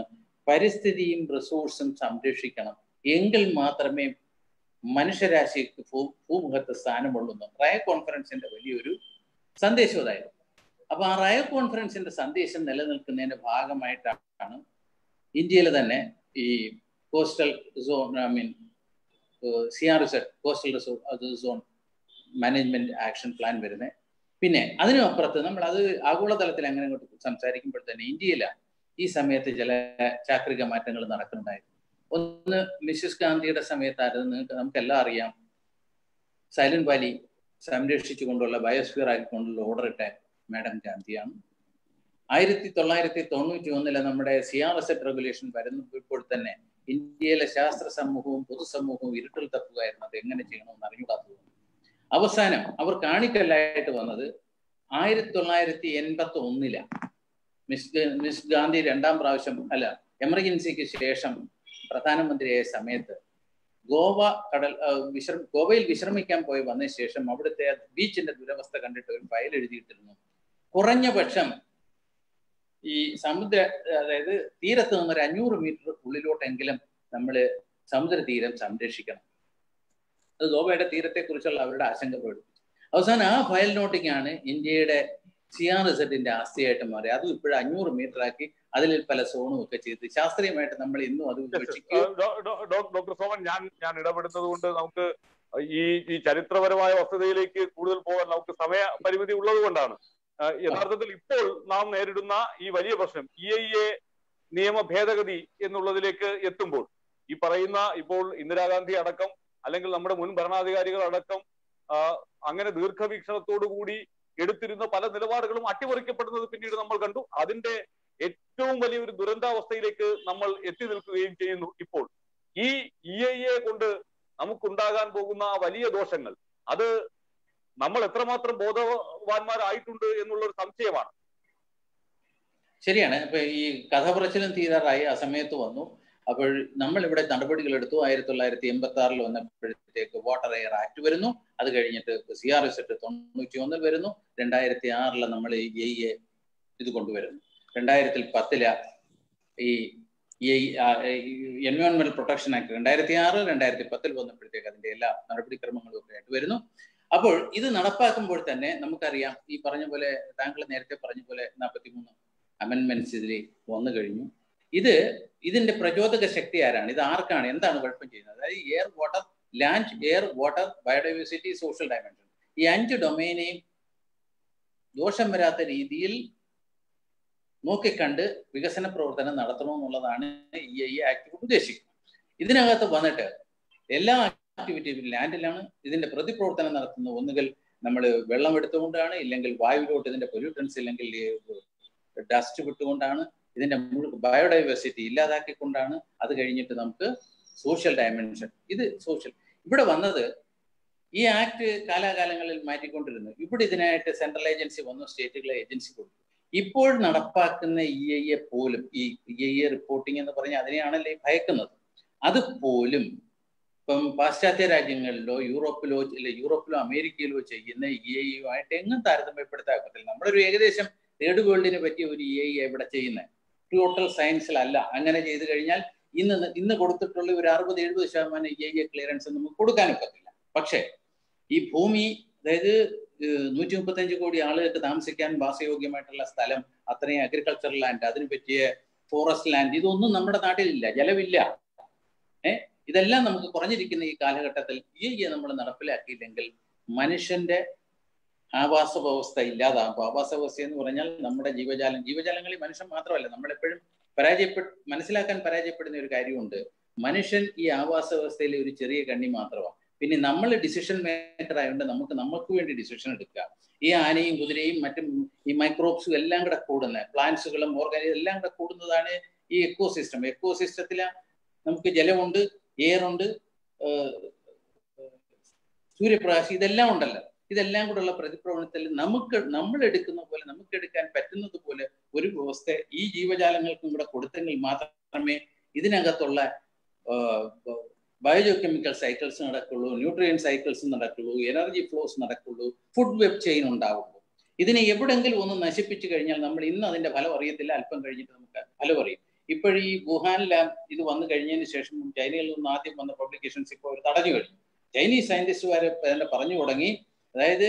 പരിസ്ഥിതിയും റിസോഴ്സും സംരക്ഷിക്കണം എങ്കിൽ മാത്രമേ മനുഷ്യരാശിക്ക് ഭൂ ഭൂമുഖത്ത് സ്ഥാനമുള്ളൂ റയ കോൺഫറൻസിന്റെ വലിയൊരു സന്ദേശം അതായിരുന്നു അപ്പൊ ആ റയ കോൺഫറൻസിന്റെ സന്ദേശം നിലനിൽക്കുന്നതിന്റെ ഭാഗമായിട്ടാണ് ഇന്ത്യയിൽ തന്നെ ഈ coastal zone I mean C R Z coastal zone management action plan വരുന്നത് പിന്നെ അതിനും അപ്പുറത്ത് നമ്മൾ അത് ആഗോളതലത്തിൽ അങ്ങനെ അങ്ങോട്ട് സംസാരിക്കുമ്പോൾ തന്നെ ഇന്ത്യയില ഈ സമയത്ത് ചില ചാക്രിക മാറ്റങ്ങൾ നടക്കുന്നുണ്ടായിരുന്നു ഒന്ന് മിസ്സിസ് ഗാന്ധിയുടെ സമയത്തായിരുന്നു നിങ്ങൾക്ക് നമുക്കെല്ലാം അറിയാം സൈലന്റ് വാലി സംരക്ഷിച്ചുകൊണ്ടുള്ള ബയോസ്ഫിയർ ആക്കിക്കൊണ്ടുള്ള ഓർഡർ ഇട്ട മാഡം ഗാന്ധിയാണ് ആയിരത്തി തൊള്ളായിരത്തി തൊണ്ണൂറ്റി ഒന്നിലെ നമ്മുടെ സി ആർ എസ് എറ്റ് റെഗുലേഷൻ വരുന്നപ്പോൾ തന്നെ ഇന്ത്യയിലെ ശാസ്ത്ര സമൂഹവും പൊതുസമൂഹവും ഇരുട്ടിൽ തപ്പുകയായിരുന്നു അത് എങ്ങനെ ചെയ്യണമെന്ന് അറിഞ്ഞുകൂടാത്തത് അവസാനം അവർ കാണിക്കല്ലായിട്ട് വന്നത് ആയിരത്തി തൊള്ളായിരത്തി എൺപത്തി ഒന്നിലാണ് മിസ് മിസ് ഗാന്ധി രണ്ടാം പ്രാവശ്യം അല്ല എമർജൻസിക്ക് ശേഷം പ്രധാനമന്ത്രിയായ സമയത്ത് ഗോവ കടൽ വിശ്ര ഗോവയിൽ വിശ്രമിക്കാൻ പോയി വന്ന ശേഷം അവിടുത്തെ ബീച്ചിന്റെ ദുരവസ്ഥ കണ്ടിട്ട് ഒരു ഫയൽ എഴുതിയിട്ടിരുന്നു കുറഞ്ഞ പക്ഷം ഈ സമുദ്ര അതായത് തീരത്ത് നിന്ന് ഒരു അഞ്ഞൂറ് മീറ്റർ ഉള്ളിലോട്ടെങ്കിലും നമ്മൾ സമുദ്ര തീരം സംരക്ഷിക്കണം അത് ഗോവയുടെ തീരത്തെ കുറിച്ചുള്ള അവരുടെ ആശങ്ക പ്രകടിപ്പിച്ചു അവസാനം ആ ഫയൽ നോട്ടിംഗ് ആണ് ഇന്ത്യയുടെ സി ആർ എസെറ്റിന്റെ ആസ്തിയായിട്ട് മാറി അതും ഇപ്പോഴും അഞ്ഞൂറ് മീറ്റർ ആക്കി അതിൽ പല സോണും ഒക്കെ ചെയ്ത് ശാസ്ത്രീയമായിട്ട് നമ്മൾ ഇന്നും അത് ഡോക്ടർ സോമൻ ഞാൻ ഞാൻ ഇടപെടുന്നത് കൊണ്ട് നമുക്ക് ഈ ഈ ചരിത്രപരമായ വസ്തുതയിലേക്ക് കൂടുതൽ പോകാൻ നമുക്ക് സമയ പരിമിതി ഉള്ളത് കൊണ്ടാണ് യഥാർത്ഥത്തിൽ ഇപ്പോൾ നാം നേരിടുന്ന ഈ വലിയ പ്രശ്നം ഇ ഐ എ നിയമ ഭേദഗതി എന്നുള്ളതിലേക്ക് എത്തുമ്പോൾ ഈ പറയുന്ന ഇപ്പോൾ ഇന്ദിരാഗാന്ധി അടക്കം അല്ലെങ്കിൽ നമ്മുടെ മുൻ ഭരണാധികാരികൾ അടക്കം അങ്ങനെ ദീർഘവീക്ഷണത്തോടു കൂടി എടുത്തിരുന്ന പല നിലപാടുകളും അട്ടിമറിക്കപ്പെടുന്നത് പിന്നീട് നമ്മൾ കണ്ടു അതിന്റെ ഏറ്റവും വലിയൊരു ദുരന്താവസ്ഥയിലേക്ക് നമ്മൾ എത്തി നിൽക്കുകയും ചെയ്യുന്നു ഇപ്പോൾ ഈ ഇ ഐ എ കൊണ്ട് നമുക്കുണ്ടാകാൻ പോകുന്ന വലിയ ദോഷങ്ങൾ അത് നമ്മൾ എത്രമാത്രം ബോധവാന്മാരായിട്ടുണ്ട് എന്നുള്ള ഒരു സംശയമാണ് ശരിയാണ് ഇപ്പൊ ഈ കഥ പറച്ചിലും തീരാറായി ആ സമയത്ത് വന്നു അപ്പോൾ നമ്മൾ ഇവിടെ നടപടികൾ എടുത്തു ആയിരത്തി തൊള്ളായിരത്തി എൺപത്തി ആറിൽ വന്നപ്പോഴത്തേക്ക് വാട്ടർ എയർ ആക്ട് വരുന്നു അത് കഴിഞ്ഞിട്ട് സി ആർ എസ് എട്ട് തൊണ്ണൂറ്റി ഒന്നിൽ വരുന്നു രണ്ടായിരത്തി ആറില് നമ്മൾ ഈ എ ഇത് കൊണ്ടുവരുന്നു രണ്ടായിരത്തി പത്തില് ഈ എൻവയോൺമെന്റൽ പ്രൊട്ടക്ഷൻ ആക്ട് രണ്ടായിരത്തി ആറ് രണ്ടായിരത്തി പത്തിൽ വന്നപ്പോഴത്തേക്ക് അതിന്റെ എല്ലാ നടപടിക്രമങ്ങളും ഒക്കെ ആയിട്ട് വരുന്നു അപ്പോൾ ഇത് നടപ്പാക്കുമ്പോൾ തന്നെ നമുക്കറിയാം ഈ പറഞ്ഞ പോലെ താങ്കൾ നേരത്തെ പറഞ്ഞ പോലെ നാൽപ്പത്തി മൂന്ന് അമെന്റ്മെന്റ്സ് ഇതിൽ വന്നു കഴിഞ്ഞു ഇത് ഇതിന്റെ പ്രചോദക ശക്തി ആരാണ് ഇത് ആർക്കാണ് എന്താണ് കുഴപ്പം ചെയ്യുന്നത് അതായത് air water land air water biodiversity social dimension ഈ അഞ്ച് ഡൊമൈനെയും ദോഷം വരാത്ത രീതിയിൽ നോക്കിക്കണ്ട് വികസന പ്രവർത്തനം നടത്തണമെന്നുള്ളതാണ് ഈ ഈ ആക്ട് കൊണ്ട് ഉദ്ദേശിക്കുന്നത് ഇതിനകത്ത് വന്നിട്ട് എല്ലാ ആക്ടിവിറ്റിയും ലാൻഡിലാണ് ഇതിന്റെ പ്രതിപ്രവർത്തനം നടത്തുന്നത് ഒന്നുകിൽ നമ്മൾ വെള്ളം എടുത്തുകൊണ്ടാണ് ഇല്ലെങ്കിൽ വായുവിലോട്ട് ഇതിന്റെ പൊല്യൂട്ടൻസ് ഇല്ലെങ്കിൽ ഡസ്റ്റ് വിട്ടുകൊണ്ടാണ് ഇതിന്റെ ബയോഡൈവേഴ്സിറ്റി ഇല്ലാതാക്കിക്കൊണ്ടാണ് അത് കഴിഞ്ഞിട്ട് നമുക്ക് സോഷ്യൽ ഡയമെൻഷൻ ഇത് സോഷ്യൽ ഇവിടെ വന്നത് ഈ ആക്ട് കാലാകാലങ്ങളിൽ മാറ്റിക്കൊണ്ടിരുന്നു ഇവിടെ ഇതിനായിട്ട് സെൻട്രൽ ഏജൻസി വന്നു സ്റ്റേറ്റുകളെ ഏജൻസി കൊടുത്തു ഇപ്പോൾ നടപ്പാക്കുന്ന ഇ ഐ എ പോലും ഈ ഇ ഐ എ റിപ്പോർട്ടിംഗ് എന്ന് പറഞ്ഞാൽ അതിനെയാണല്ലേ ഭയക്കുന്നത് അതുപോലും ഇപ്പം പാശ്ചാത്യ രാജ്യങ്ങളിലോ യൂറോപ്പിലോ ഇല്ല യൂറോപ്പിലോ അമേരിക്കയിലോ ചെയ്യുന്ന ഇ ഐ യുമായിട്ട് എങ്ങും താരതമ്യപ്പെടുത്താൻ ഒക്കത്തില്ല നമ്മളൊരു ഏകദേശം തേർഡ് വേൾഡിനെ പറ്റിയ ഒരു ഇ ഐ ഇവിടെ ചെയ്യുന്നത് ടോട്ടൽ സയൻസിലല്ല അങ്ങനെ ചെയ്തു കഴിഞ്ഞാൽ ഇന്ന് ഇന്ന് കൊടുത്തിട്ടുള്ള ഒരു അറുപത് എഴുപത് ശതമാനം ഇ ഐ എ ക്ലിയറൻസ് നമുക്ക് കൊടുക്കാനൊക്കത്തില്ല പക്ഷേ ഈ ഭൂമി അതായത് നൂറ്റി മുപ്പത്തഞ്ച് കോടി ആളുകൾക്ക് താമസിക്കാൻ വാസയോഗ്യമായിട്ടുള്ള സ്ഥലം അത്രയും അഗ്രികൾച്ചർ ലാൻഡ് അതിന് പറ്റിയ ഫോറസ്റ്റ് ലാൻഡ് ഇതൊന്നും നമ്മുടെ നാട്ടിലില്ല ജലമില്ല ഏഹ് ഇതെല്ലാം നമുക്ക് കുറഞ്ഞിരിക്കുന്ന ഈ കാലഘട്ടത്തിൽ ഈ നമ്മൾ നടപ്പിലാക്കിയില്ലെങ്കിൽ മനുഷ്യന്റെ ആവാസ വ്യവസ്ഥ ഇല്ലാതാകുമ്പോൾ ആവാസ വ്യവസ്ഥ എന്ന് പറഞ്ഞാൽ നമ്മുടെ ജീവജാലം ജീവജാലങ്ങളിൽ മനുഷ്യൻ മാത്രമല്ല നമ്മളെപ്പോഴും പരാജയപ്പെട്ട് മനസ്സിലാക്കാൻ പരാജയപ്പെടുന്ന ഒരു കാര്യമുണ്ട് മനുഷ്യൻ ഈ ആവാസ വ്യവസ്ഥയിലെ ഒരു ചെറിയ കണ്ണി മാത്രമാണ് പിന്നെ നമ്മൾ ഡിസിഷൻ മേക്കർ ആയതുകൊണ്ട് നമുക്ക് നമുക്ക് വേണ്ടി ഡിസിഷൻ എടുക്കുക ഈ ആനയും കുതിരയും മറ്റും ഈ മൈക്രോബ്സും എല്ലാം കൂടെ കൂടുന്ന പ്ലാന്റ്സുകളും ഓർഗാനി എല്ലാം കൂടെ കൂടുന്നതാണ് ഈ എക്കോ സിസ്റ്റം എക്കോ സിസ്റ്റത്തിൽ നമുക്ക് ജലമുണ്ട് എയർ ഉണ്ട് സൂര്യപ്രകാശം ഇതെല്ലാം ഉണ്ടല്ലോ ഇതെല്ലാം കൂടെയുള്ള പ്രതിപ്രവർത്തനത്തിൽ നമുക്ക് നമ്മൾ എടുക്കുന്ന പോലെ നമുക്ക് എടുക്കാൻ പറ്റുന്നത് പോലെ ഒരു വ്യവസ്ഥ ഈ ജീവജാലങ്ങൾക്കും കൂടെ കൊടുത്തെങ്കിൽ മാത്രമേ ഇതിനകത്തുള്ള ബയോജോ കെമിക്കൽ സൈക്കിൾസ് നടക്കുള്ളൂ ന്യൂട്രിയൻ സൈക്കിൾസ് നടക്കുള്ളൂ എനർജി ഫ്ലോസ് നടക്കുള്ളൂ ഫുഡ് വെബ് ചെയിൻ ഉണ്ടാവുള്ളൂ ഇതിനെ എവിടെങ്കിലും ഒന്ന് നശിപ്പിച്ചു കഴിഞ്ഞാൽ നമ്മൾ ഇന്ന് അതിന്റെ ഫലം അറിയത്തില്ല അല്പം കഴിഞ്ഞിട്ട് നമുക്ക് ഫലം അറിയും ഇപ്പോഴീ വുഹാൻ ലാബ് ഇത് വന്നു കഴിഞ്ഞതിന് ശേഷം ചൈനയിൽ നിന്ന് ആദ്യം വന്ന പബ്ലിക്കേഷൻസ് ഇപ്പോൾ അവർ തടഞ്ഞു കഴിഞ്ഞു ചൈനീസ് സയന്റിസ്റ്റുകാരെ തന്നെ പറഞ്ഞു തുടങ്ങി അതായത്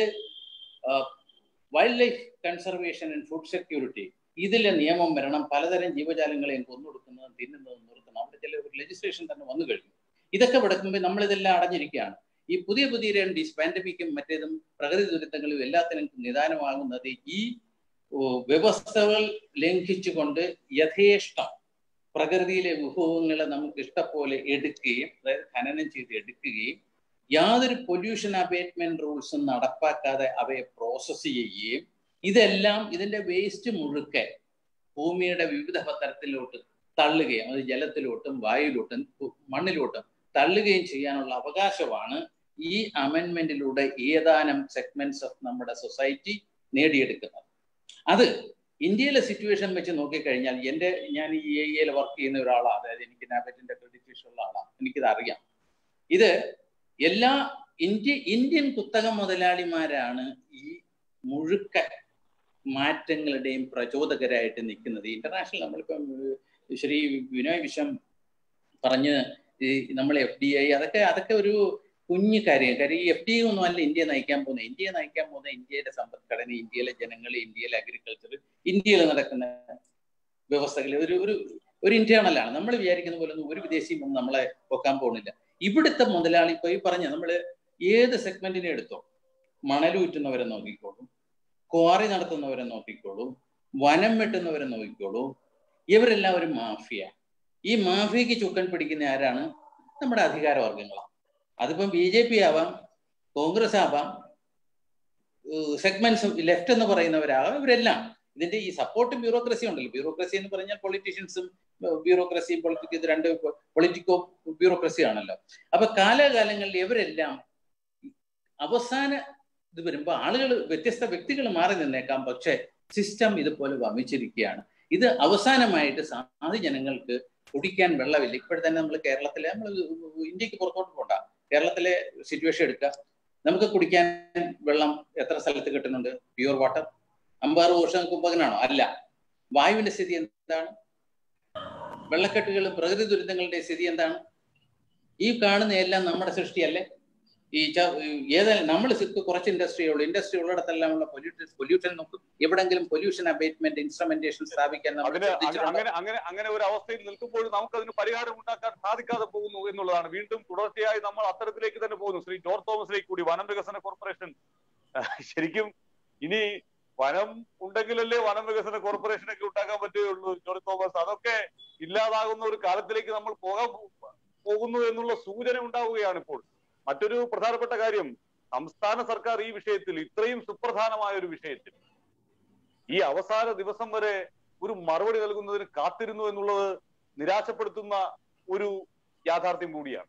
wildlife conservation and food security ഇതിലെ നിയമം വരണം പലതരം ജീവജാലങ്ങളെയും കൊന്നൊടുക്കുന്നതും തിന്നുന്നതും നിർത്തണം അവിടെ ചില ഒരു ലെജിസ്ലേഷൻ തന്നെ വന്നു കഴിഞ്ഞു ഇതൊക്കെ വിടക്കുമ്പോൾ നമ്മളിതെല്ലാം അടഞ്ഞിരിക്കുകയാണ് ഈ പുതിയ പുതിയ രണ്ട് പാൻഡമിക്കും മറ്റേതും പ്രകൃതി ദുരിതങ്ങളും എല്ലാത്തിനും നിദാനമാകുന്നത് ഈ വ്യവസ്ഥകൾ ലംഘിച്ചുകൊണ്ട് യഥേഷ്ടം പ്രകൃതിയിലെ വിഭവങ്ങളെ നമുക്ക് ഇഷ്ടപോലെ എടുക്കുകയും അതായത് ഖനനം ചെയ്ത് എടുക്കുകയും യാതൊരു പൊല്യൂഷൻ അബേറ്റ്മെന്റ് റൂൾസും നടപ്പാക്കാതെ അവയെ പ്രോസസ്സ് ചെയ്യുകയും ഇതെല്ലാം ഇതിന്റെ വേസ്റ്റ് മുഴുക്കെ ഭൂമിയുടെ വിവിധ തരത്തിലോട്ട് തള്ളുകയും അത് ജലത്തിലോട്ടും വായുവിലോട്ടും മണ്ണിലോട്ടും തള്ളുകയും ചെയ്യാനുള്ള അവകാശമാണ് ഈ അമെൻമെന്റിലൂടെ ഏതാനും സെഗ്മെന്റ്സ് ഓഫ് നമ്മുടെ സൊസൈറ്റി നേടിയെടുക്കുന്നത് അത് ഇന്ത്യയിലെ സിറ്റുവേഷൻ വെച്ച് നോക്കിക്കഴിഞ്ഞാൽ എൻ്റെ ഞാൻ ഈ എ ഐയിൽ വർക്ക് ചെയ്യുന്ന ഒരാളാണ് അതായത് എനിക്ക് നാബറ്റിന്റെ ക്രെഡിറ്റേഷൻ ഉള്ള ആളാണ് എനിക്കിത് അറിയാം ഇത് എല്ലാ ഇന്ത്യ ഇന്ത്യൻ കുത്തക മുതലാളിമാരാണ് ഈ മുഴുക്ക മാറ്റങ്ങളുടെയും പ്രചോദകരായിട്ട് നിൽക്കുന്നത് ഇന്റർനാഷണൽ നമ്മളിപ്പം ശ്രീ വിനോയ് വിഷം പറഞ്ഞ് ഈ നമ്മൾ എഫ് ഡി ഐ അതൊക്കെ അതൊക്കെ ഒരു കുഞ്ഞു കാര്യം കാര്യം ഈ എഫ് ഡി ഐ ഒന്നും അല്ല ഇന്ത്യയെ നയിക്കാൻ പോകുന്നത് ഇന്ത്യയെ നയിക്കാൻ പോകുന്ന ഇന്ത്യയുടെ സമ്പദ്ഘടന ഇന്ത്യയിലെ ജനങ്ങൾ ഇന്ത്യയിലെ അഗ്രികൾച്ചർ ഇന്ത്യയിൽ നടക്കുന്ന വ്യവസ്ഥകൾ ഒരു ഒരു ഒരു ഇന്റേണലാണ് നമ്മൾ വിചാരിക്കുന്ന പോലെ ഒന്നും ഒരു വിദേശിയും ഒന്നും നമ്മളെ പൊക്കാൻ പോകുന്നില്ല ഇവിടുത്തെ മുതലാളി ഇപ്പൊ ഈ പറഞ്ഞ നമ്മൾ ഏത് സെഗ്മെന്റിനെ എടുത്തോ മണലൂറ്റുന്നവരെ നോക്കിക്കോളൂ ക്വാറി നടത്തുന്നവരെ നോക്കിക്കോളൂ വനം വെട്ടുന്നവരെ നോക്കിക്കോളൂ ഇവരെല്ലാം ഒരു മാഫിയ ഈ മാഫിയക്ക് ചുക്കൻ പിടിക്കുന്ന ആരാണ് നമ്മുടെ അധികാരവർഗങ്ങളാണ് അതിപ്പം ബി ജെ പി ആവാം കോൺഗ്രസ് ആവാം സെഗ്മെന്റ്സ് ലെഫ്റ്റ് എന്ന് പറയുന്നവരാകാം ഇവരെല്ലാം ഇതിന്റെ ഈ സപ്പോർട്ട് ബ്യൂറോക്രസി ഉണ്ടല്ലോ ബ്യൂറോക്രസി എന്ന് പറഞ്ഞാൽ പൊളിറ്റീഷ്യൻസും ബ്യൂറോക്രസിയും പൊളിറ്റിക് ഇത് രണ്ട് പൊളിറ്റിക്കോ ബ്യൂറോക്രസി ആണല്ലോ അപ്പൊ കാലാകാലങ്ങളിൽ ഇവരെല്ലാം അവസാന ഇത് വരുമ്പോൾ ആളുകൾ വ്യത്യസ്ത വ്യക്തികൾ മാറി നിന്നേക്കാം പക്ഷെ സിസ്റ്റം ഇതുപോലെ വമിച്ചിരിക്കുകയാണ് ഇത് അവസാനമായിട്ട് സാധു ജനങ്ങൾക്ക് കുടിക്കാൻ വെള്ളമില്ല ഇപ്പോഴത്തന്നെ നമ്മൾ കേരളത്തിലെ നമ്മൾ ഇന്ത്യക്ക് പുറത്തോട്ട് പോണ്ട കേരളത്തിലെ സിറ്റുവേഷൻ എടുക്കുക നമുക്ക് കുടിക്കാൻ വെള്ളം എത്ര സ്ഥലത്ത് കിട്ടുന്നുണ്ട് പ്യൂർ വാട്ടർ അമ്പാറ് വർഷം കുമ്പകനാണോ അല്ല വായുവിന്റെ സ്ഥിതി എന്താണ് വെള്ളക്കെട്ടുകളും പ്രകൃതി ദുരിതങ്ങളുടെ സ്ഥിതി എന്താണ് ഈ കാണുന്ന എല്ലാം നമ്മുടെ സൃഷ്ടിയല്ലേ ഈ ഏതായാലും നമ്മൾ കുറച്ച് ഇൻഡസ്ട്രി ഉള്ളൂ ഇൻഡസ്ട്രി ഉള്ളിടത്തെല്ലാം ഉള്ള പൊല്യൂഷൻ പൊല്യൂഷൻ നോക്കും എവിടെങ്കിലും പൊല്യൂഷൻ അബേറ്റ്മെന്റ് ഇൻസ്ട്രുമെന്റേഷൻ സ്ഥാപിക്കാൻ അതിന് അങ്ങനെ അങ്ങനെ അങ്ങനെ ഒരു അവസ്ഥയിൽ നിൽക്കുമ്പോൾ നമുക്ക് അതിന് പരിഹാരം ഉണ്ടാക്കാൻ സാധിക്കാതെ പോകുന്നു എന്നുള്ളതാണ് വീണ്ടും തുടർച്ചയായി നമ്മൾ അത്തരത്തിലേക്ക് തന്നെ പോകുന്നു ശ്രീ ജോർജ് തോമസിലേക്ക് കൂടി വനം വികസന കോർപ്പറേഷൻ ശരിക്കും ഇനി വനം ഉണ്ടെങ്കിലല്ലേ വനം വികസന കോർപ്പറേഷനൊക്കെ ഉണ്ടാക്കാൻ പറ്റുകയുള്ളൂ ജോർജ് തോമസ് അതൊക്കെ ഇല്ലാതാകുന്ന ഒരു കാലത്തിലേക്ക് നമ്മൾ പോകാൻ പോകുന്നു എന്നുള്ള സൂചന ഉണ്ടാവുകയാണ് ഇപ്പോൾ മറ്റൊരു പ്രധാനപ്പെട്ട കാര്യം സംസ്ഥാന സർക്കാർ ഈ വിഷയത്തിൽ ഇത്രയും സുപ്രധാനമായ ഒരു വിഷയത്തിൽ ഈ അവസാന ദിവസം വരെ ഒരു മറുപടി നൽകുന്നതിന് കാത്തിരുന്നു എന്നുള്ളത് നിരാശപ്പെടുത്തുന്ന ഒരു യാഥാർത്ഥ്യം കൂടിയാണ്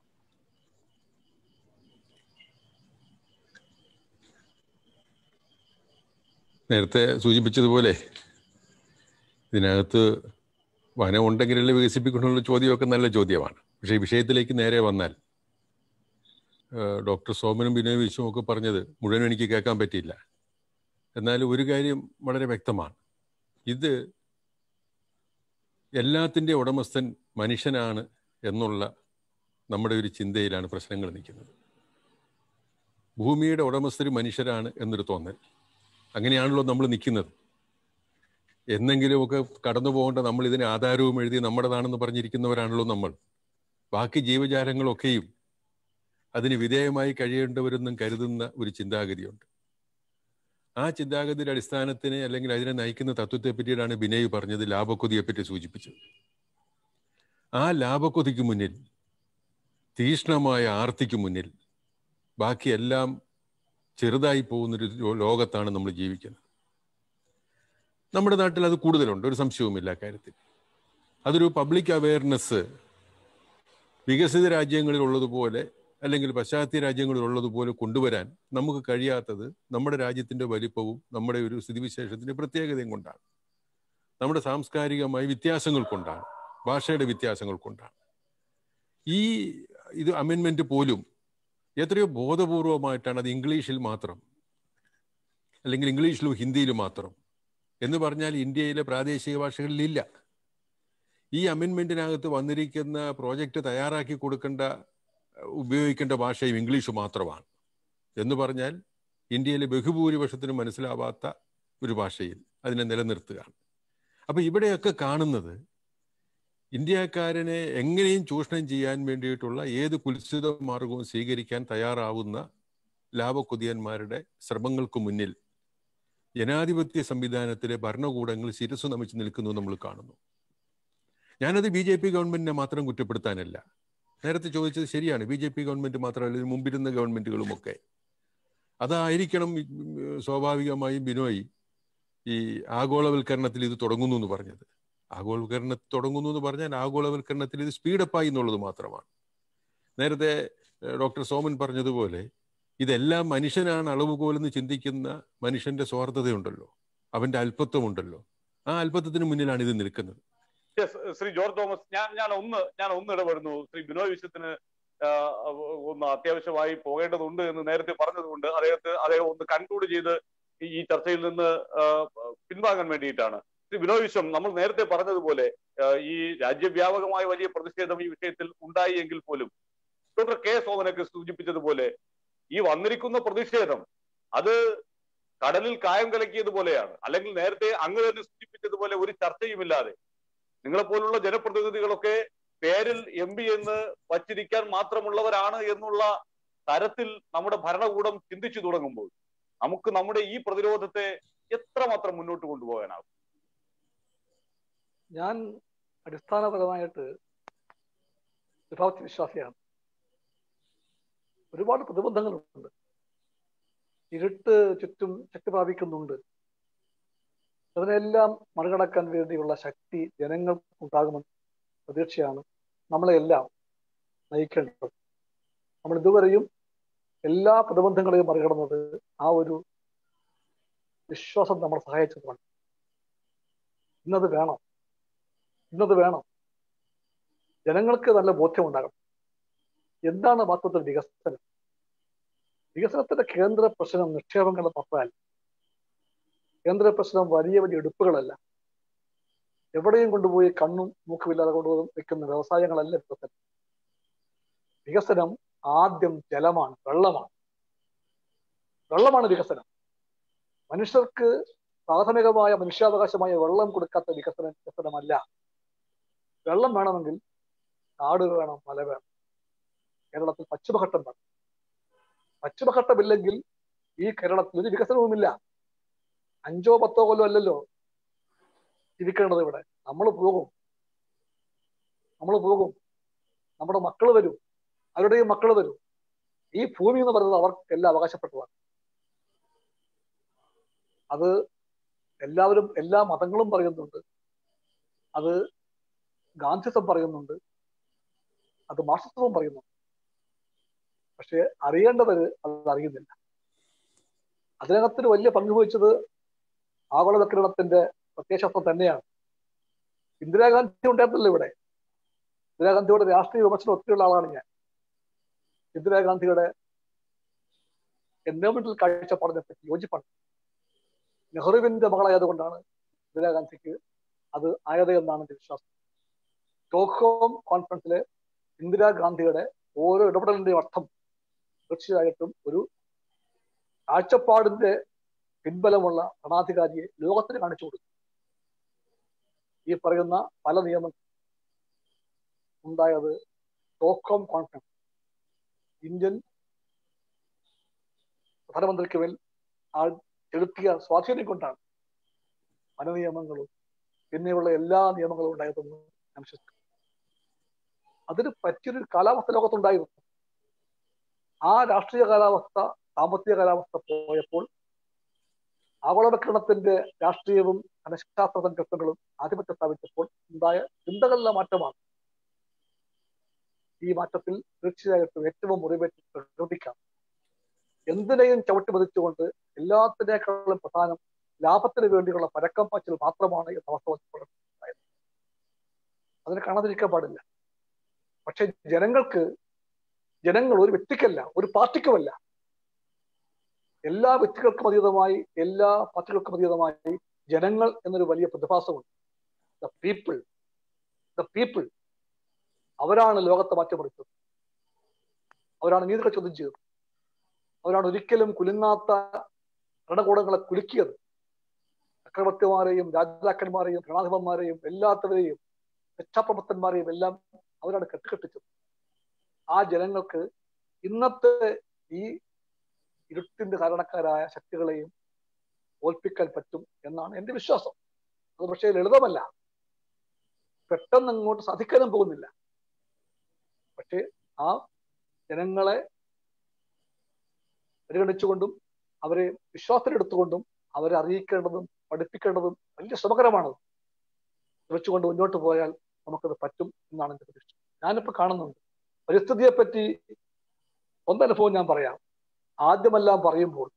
നേരത്തെ സൂചിപ്പിച്ചതുപോലെ ഇതിനകത്ത് വനം ഉണ്ടെങ്കിലല്ലേ വികസിപ്പിക്കണമെന്നുള്ള ചോദ്യമൊക്കെ നല്ല ചോദ്യമാണ് പക്ഷേ ഈ വിഷയത്തിലേക്ക് നേരെ വന്നാൽ ഡോക്ടർ സോമനും ബിനോയ് വിശ്വവും ഒക്കെ പറഞ്ഞത് മുഴുവനും എനിക്ക് കേൾക്കാൻ പറ്റിയില്ല എന്നാൽ ഒരു കാര്യം വളരെ വ്യക്തമാണ് ഇത് എല്ലാത്തിൻ്റെ ഉടമസ്ഥൻ മനുഷ്യനാണ് എന്നുള്ള നമ്മുടെ ഒരു ചിന്തയിലാണ് പ്രശ്നങ്ങൾ നിൽക്കുന്നത് ഭൂമിയുടെ ഉടമസ്ഥർ മനുഷ്യരാണ് എന്നൊരു തോന്നൽ അങ്ങനെയാണല്ലോ നമ്മൾ നിൽക്കുന്നത് എന്നെങ്കിലുമൊക്കെ കടന്നു പോകേണ്ട നമ്മൾ ഇതിന് ആധാരവും എഴുതി നമ്മുടേതാണെന്ന് പറഞ്ഞിരിക്കുന്നവരാണല്ലോ നമ്മൾ ബാക്കി ജീവജാലങ്ങളൊക്കെയും അതിന് വിധേയമായി കഴിയേണ്ടവരെന്നും കരുതുന്ന ഒരു ചിന്താഗതിയുണ്ട് ആ ചിന്താഗതിയുടെ അടിസ്ഥാനത്തിന് അല്ലെങ്കിൽ അതിനെ നയിക്കുന്ന തത്വത്തെ പറ്റിയിട്ടാണ് ബിനയ് പറഞ്ഞത് ലാഭക്കൊതിയെപ്പറ്റി സൂചിപ്പിച്ചത് ആ ലാഭക്കൊതിക്ക് മുന്നിൽ തീഷ്ണമായ ആർത്തിക്ക് മുന്നിൽ ബാക്കിയെല്ലാം ചെറുതായി പോകുന്നൊരു ലോകത്താണ് നമ്മൾ ജീവിക്കുന്നത് നമ്മുടെ നാട്ടിൽ അത് കൂടുതലുണ്ട് ഒരു സംശയവുമില്ല കാര്യത്തിൽ അതൊരു പബ്ലിക് അവയർനെസ് വികസിത രാജ്യങ്ങളിൽ ഉള്ളതുപോലെ അല്ലെങ്കിൽ പാശ്ചാത്യ രാജ്യങ്ങളിൽ ഉള്ളതുപോലെ കൊണ്ടുവരാൻ നമുക്ക് കഴിയാത്തത് നമ്മുടെ രാജ്യത്തിന്റെ വലിപ്പവും നമ്മുടെ ഒരു സ്ഥിതിവിശേഷത്തിന്റെ പ്രത്യേകതയും കൊണ്ടാണ് നമ്മുടെ സാംസ്കാരികമായ വ്യത്യാസങ്ങൾ കൊണ്ടാണ് ഭാഷയുടെ വ്യത്യാസങ്ങൾ കൊണ്ടാണ് ഈ ഇത് അമെൻമെന്റ് പോലും എത്രയോ ബോധപൂർവമായിട്ടാണ് അത് ഇംഗ്ലീഷിൽ മാത്രം അല്ലെങ്കിൽ ഇംഗ്ലീഷിലും ഹിന്ദിയിലും മാത്രം എന്ന് പറഞ്ഞാൽ ഇന്ത്യയിലെ പ്രാദേശിക ഭാഷകളിലില്ല ഈ അമെൻമെന്റിനകത്ത് വന്നിരിക്കുന്ന പ്രോജക്റ്റ് തയ്യാറാക്കി കൊടുക്കേണ്ട ഉപയോഗിക്കേണ്ട ഭാഷയും ഇംഗ്ലീഷ് മാത്രമാണ് എന്ന് പറഞ്ഞാൽ ഇന്ത്യയിലെ ബഹുഭൂരിപക്ഷത്തിന് മനസ്സിലാവാത്ത ഒരു ഭാഷയിൽ അതിനെ നിലനിർത്തുകയാണ് അപ്പൊ ഇവിടെയൊക്കെ കാണുന്നത് ഇന്ത്യക്കാരനെ എങ്ങനെയും ചൂഷണം ചെയ്യാൻ വേണ്ടിയിട്ടുള്ള ഏത് കുൽസിത മാർഗവും സ്വീകരിക്കാൻ തയ്യാറാവുന്ന ലാഭക്കുതിയന്മാരുടെ ശ്രമങ്ങൾക്ക് മുന്നിൽ ജനാധിപത്യ സംവിധാനത്തിലെ ഭരണകൂടങ്ങൾ ശിരസ് നമിച്ച് നിൽക്കുന്നു നമ്മൾ കാണുന്നു ഞാനത് ബി ജെ പി ഗവൺമെന്റിനെ മാത്രം കുറ്റപ്പെടുത്താനല്ല നേരത്തെ ചോദിച്ചത് ശരിയാണ് ബി ജെ പി ഗവൺമെന്റ് മാത്രമല്ല ഇതിന് മുമ്പിരുന്ന ഗവൺമെന്റുകളുമൊക്കെ അതായിരിക്കണം സ്വാഭാവികമായും ബിനോയ് ഈ ആഗോളവൽക്കരണത്തിൽ ഇത് തുടങ്ങുന്നു എന്ന് പറഞ്ഞത് ആഗോളവൽക്കരണത്തിൽ തുടങ്ങുന്നു എന്ന് പറഞ്ഞാൽ ആഗോളവൽക്കരണത്തിൽ ഇത് സ്പീഡപ്പായി എന്നുള്ളത് മാത്രമാണ് നേരത്തെ ഡോക്ടർ സോമൻ പറഞ്ഞതുപോലെ ഇതെല്ലാം മനുഷ്യനാണ് അളവുകോലെന്ന് ചിന്തിക്കുന്ന മനുഷ്യന്റെ സ്വാർത്ഥതയുണ്ടല്ലോ അവന്റെ അല്പത്വമുണ്ടല്ലോ ആ അല്പത്വത്തിന് മുന്നിലാണ് ഇത് നിൽക്കുന്നത് ശ്രീ ജോർജ് തോമസ് ഞാൻ ഞാൻ ഒന്ന് ഞാൻ ഒന്ന് ഇടപെടുന്നു ശ്രീ ബിനോയ് വിശ്വത്തിന് ഒന്ന് അത്യാവശ്യമായി പോകേണ്ടതുണ്ട് എന്ന് നേരത്തെ പറഞ്ഞതുകൊണ്ട് അദ്ദേഹത്തെ അദ്ദേഹം ഒന്ന് കൺക്ലൂഡ് ചെയ്ത് ഈ ചർച്ചയിൽ നിന്ന് പിൻവാങ്ങാൻ വേണ്ടിയിട്ടാണ് ശ്രീ ബിനോയ് വിശ്വം നമ്മൾ നേരത്തെ പറഞ്ഞതുപോലെ ഈ രാജ്യവ്യാപകമായ വലിയ പ്രതിഷേധം ഈ വിഷയത്തിൽ ഉണ്ടായി എങ്കിൽ പോലും ഡോക്ടർ കെ സോമനൊക്കെ സൂചിപ്പിച്ചതുപോലെ ഈ വന്നിരിക്കുന്ന പ്രതിഷേധം അത് കടലിൽ കായം കലക്കിയതുപോലെയാണ് അല്ലെങ്കിൽ നേരത്തെ അങ്ങ് തന്നെ സൂചിപ്പിച്ചതുപോലെ ഒരു ചർച്ചയുമില്ലാതെ നിങ്ങളെപ്പോലുള്ള ജനപ്രതിനിധികളൊക്കെ പേരിൽ എം പി എന്ന് വച്ചിരിക്കാൻ മാത്രമുള്ളവരാണ് എന്നുള്ള തരത്തിൽ നമ്മുടെ ഭരണകൂടം ചിന്തിച്ചു തുടങ്ങുമ്പോൾ നമുക്ക് നമ്മുടെ ഈ പ്രതിരോധത്തെ എത്രമാത്രം മുന്നോട്ട് കൊണ്ടുപോകാനാകും ഞാൻ അടിസ്ഥാനപരമായിട്ട് വിഭാഗത്തിൽ വിശ്വാസിയാണ് ഒരുപാട് പ്രതിബന്ധങ്ങളുണ്ട് ഇരുട്ട് ചുറ്റും ശക്തി പ്രാപിക്കുന്നുണ്ട് അതിനെല്ലാം മറികടക്കാൻ വേണ്ടിയുള്ള ശക്തി ജനങ്ങൾക്കുണ്ടാകുമെന്ന് പ്രതീക്ഷയാണ് നമ്മളെല്ലാം നയിക്കേണ്ടത് നമ്മൾ ഇതുവരെയും എല്ലാ പ്രതിബന്ധങ്ങളെയും മറികടന്നത് ആ ഒരു വിശ്വാസം നമ്മൾ സഹായിച്ചതുമാണ് ഇന്നത് വേണം ഇന്നത് വേണം ജനങ്ങൾക്ക് നല്ല ബോധ്യമുണ്ടാകണം എന്താണ് വാസ്തവത്തിൽ വികസനം വികസനത്തിന്റെ കേന്ദ്ര പ്രശ്നം നിക്ഷേപങ്ങൾ മാത്രമല്ല കേന്ദ്ര പ്രശ്നം വലിയ വലിയ എടുപ്പുകളല്ല എവിടെയും കൊണ്ടുപോയി കണ്ണും മൂക്കുമില്ലാതെ കൊണ്ടുപോയി വെക്കുന്ന വ്യവസായങ്ങളല്ല വികസനം വികസനം ആദ്യം ജലമാണ് വെള്ളമാണ് വെള്ളമാണ് വികസനം മനുഷ്യർക്ക് പ്രാഥമികമായ മനുഷ്യാവകാശമായ വെള്ളം കൊടുക്കാത്ത വികസനം വികസനമല്ല വെള്ളം വേണമെങ്കിൽ കാട് വേണം മല വേണം കേരളത്തിൽ പശ്ചിമഘട്ടം വേണം പശ്ചിമഘട്ടമില്ലെങ്കിൽ ഈ കേരളത്തിൽ ഒരു വികസനവുമില്ല അഞ്ചോ പത്തോ കൊല്ലം അല്ലല്ലോ ഇരിക്കേണ്ടത് ഇവിടെ നമ്മൾ പോകും നമ്മൾ പോകും നമ്മുടെ മക്കൾ വരും അവരുടെയും മക്കൾ വരും ഈ ഭൂമി എന്ന് പറയുന്നത് അവർക്കെല്ലാം അവകാശപ്പെട്ടതാണ് അത് എല്ലാവരും എല്ലാ മതങ്ങളും പറയുന്നുണ്ട് അത് ഗാന്ധിസം പറയുന്നുണ്ട് അത് മാർക്സിസവും പറയുന്നുണ്ട് പക്ഷെ അറിയേണ്ടവര് അത് അറിയുന്നില്ല അതിനകത്തിന് വലിയ പങ്ക് വഹിച്ചത് ആഗോളവൽക്കരണത്തിന്റെ പ്രത്യയശാസ്ത്രം തന്നെയാണ് ഇന്ദിരാഗാന്ധി ഉണ്ടായിരുന്നല്ലോ ഇവിടെ ഇന്ദിരാഗാന്ധിയുടെ രാഷ്ട്രീയ വിമർശനം ഒത്തിരിയുള്ള ആളാണ് ഞാൻ ഇന്ദിരാഗാന്ധിയുടെ എൻവയോൺമെന്റൽ കാഴ്ചപ്പാടിനെ പറ്റി യോജിപ്പാണ് നെഹ്റുവിന്റെ മകളായതുകൊണ്ടാണ് ഇന്ദിരാഗാന്ധിക്ക് അത് ആയത് എന്നാണ് എന്റെ വിശ്വാസം സ്റ്റോക്ക്ഹോം കോൺഫറൻസിലെ ഇന്ദിരാഗാന്ധിയുടെ ഓരോ ഇടപെടലിന്റെയും അർത്ഥം തീർച്ചയായിട്ടും ഒരു കാഴ്ചപ്പാടിന്റെ പിൻബലമുള്ള ഭരണാധികാരിയെ ലോകത്തിന് കാണിച്ചു കൊടുക്കും ഈ പറയുന്ന പല നിയമങ്ങൾ ഉണ്ടായത് സ്റ്റോക്ക്ഹോം കോൺഫറൻസ് ഇന്ത്യൻ പ്രധാനമന്ത്രിക്ക് മേൽ ആൾ ചെലുത്തിയ സ്വാധീനം കൊണ്ടാണ് പല നിയമങ്ങളും പിന്നെയുള്ള എല്ലാ നിയമങ്ങളും ഉണ്ടായതെന്ന് ഞാൻ വിശ്വസിക്കുന്നു അതിന് പറ്റിയൊരു കാലാവസ്ഥ ലോകത്തുണ്ടായിരുന്നു ആ രാഷ്ട്രീയ കാലാവസ്ഥ സാമ്പത്തിക കാലാവസ്ഥ പോയപ്പോൾ ആഗോളവൽക്കരണത്തിന്റെ രാഷ്ട്രീയവും മനഃശാസ്ത്ര സംഘർഷങ്ങളും ആധിപത്യം സ്ഥാപിച്ചപ്പോൾ ഉണ്ടായ ചിന്തകളിലെ മാറ്റമാണ് ഈ മാറ്റത്തിൽ തീർച്ചയായിട്ടും ഏറ്റവും മുറിവേറ്റ് പ്രകൃതിക്കാം എന്തിനേയും ചവിട്ടി മതിച്ചുകൊണ്ട് എല്ലാത്തിനേക്കാളും പ്രധാനം ലാഭത്തിന് വേണ്ടിയുള്ള പരക്കം പാച്ചിൽ മാത്രമാണ് എന്ന അവസ്ഥ ഉണ്ടായത് അതിനെ കാണാതിരിക്കാൻ പാടില്ല പക്ഷെ ജനങ്ങൾക്ക് ജനങ്ങൾ ഒരു വ്യക്തിക്കല്ല ഒരു പാർട്ടിക്കുമല്ല എല്ലാ വ്യക്തികൾക്കും അതീതമായി എല്ലാ പാർട്ടികൾക്കും അതീതമായി ജനങ്ങൾ എന്നൊരു വലിയ പ്രതിഭാസമുണ്ട് ദ പീപ്പിൾ ദ പീപ്പിൾ അവരാണ് ലോകത്തെ മാറ്റിമറിച്ചത് അവരാണ് നീതികൾ ചോദ്യം ചെയ്തത് അവരാണ് ഒരിക്കലും കുലുങ്ങാത്ത ഭരണകൂടങ്ങളെ കുലുക്കിയത് ചക്രവർത്തിമാരെയും രാജാക്കന്മാരെയും ഭരണാധിപന്മാരെയും എല്ലാത്തവരെയും രക്ഷാപ്രവർത്തന്മാരെയും എല്ലാം അവരാണ് കെട്ടുകെട്ടിച്ചത് ആ ജനങ്ങൾക്ക് ഇന്നത്തെ ഈ ഇരുട്ടിന്റെ കാരണക്കാരായ ശക്തികളെയും തോൽപ്പിക്കാൻ പറ്റും എന്നാണ് എന്റെ വിശ്വാസം അത് പക്ഷേ ലളിതമല്ല പെട്ടെന്ന് അങ്ങോട്ട് സാധിക്കാനും പോകുന്നില്ല പക്ഷേ ആ ജനങ്ങളെ പരിഗണിച്ചുകൊണ്ടും അവരെ വിശ്വാസത്തിലെടുത്തുകൊണ്ടും അവരെ അറിയിക്കേണ്ടതും പഠിപ്പിക്കേണ്ടതും വലിയ ശ്രമകരമാണ് വെച്ചുകൊണ്ട് മുന്നോട്ട് പോയാൽ നമുക്കത് പറ്റും എന്നാണ് എന്റെ പ്രതീക്ഷ ഞാനിപ്പോ കാണുന്നുണ്ട് പരിസ്ഥിതിയെ പറ്റി സ്വന്തം അനുഭവം ഞാൻ പറയാം ആദ്യമെല്ലാം പറയുമ്പോൾ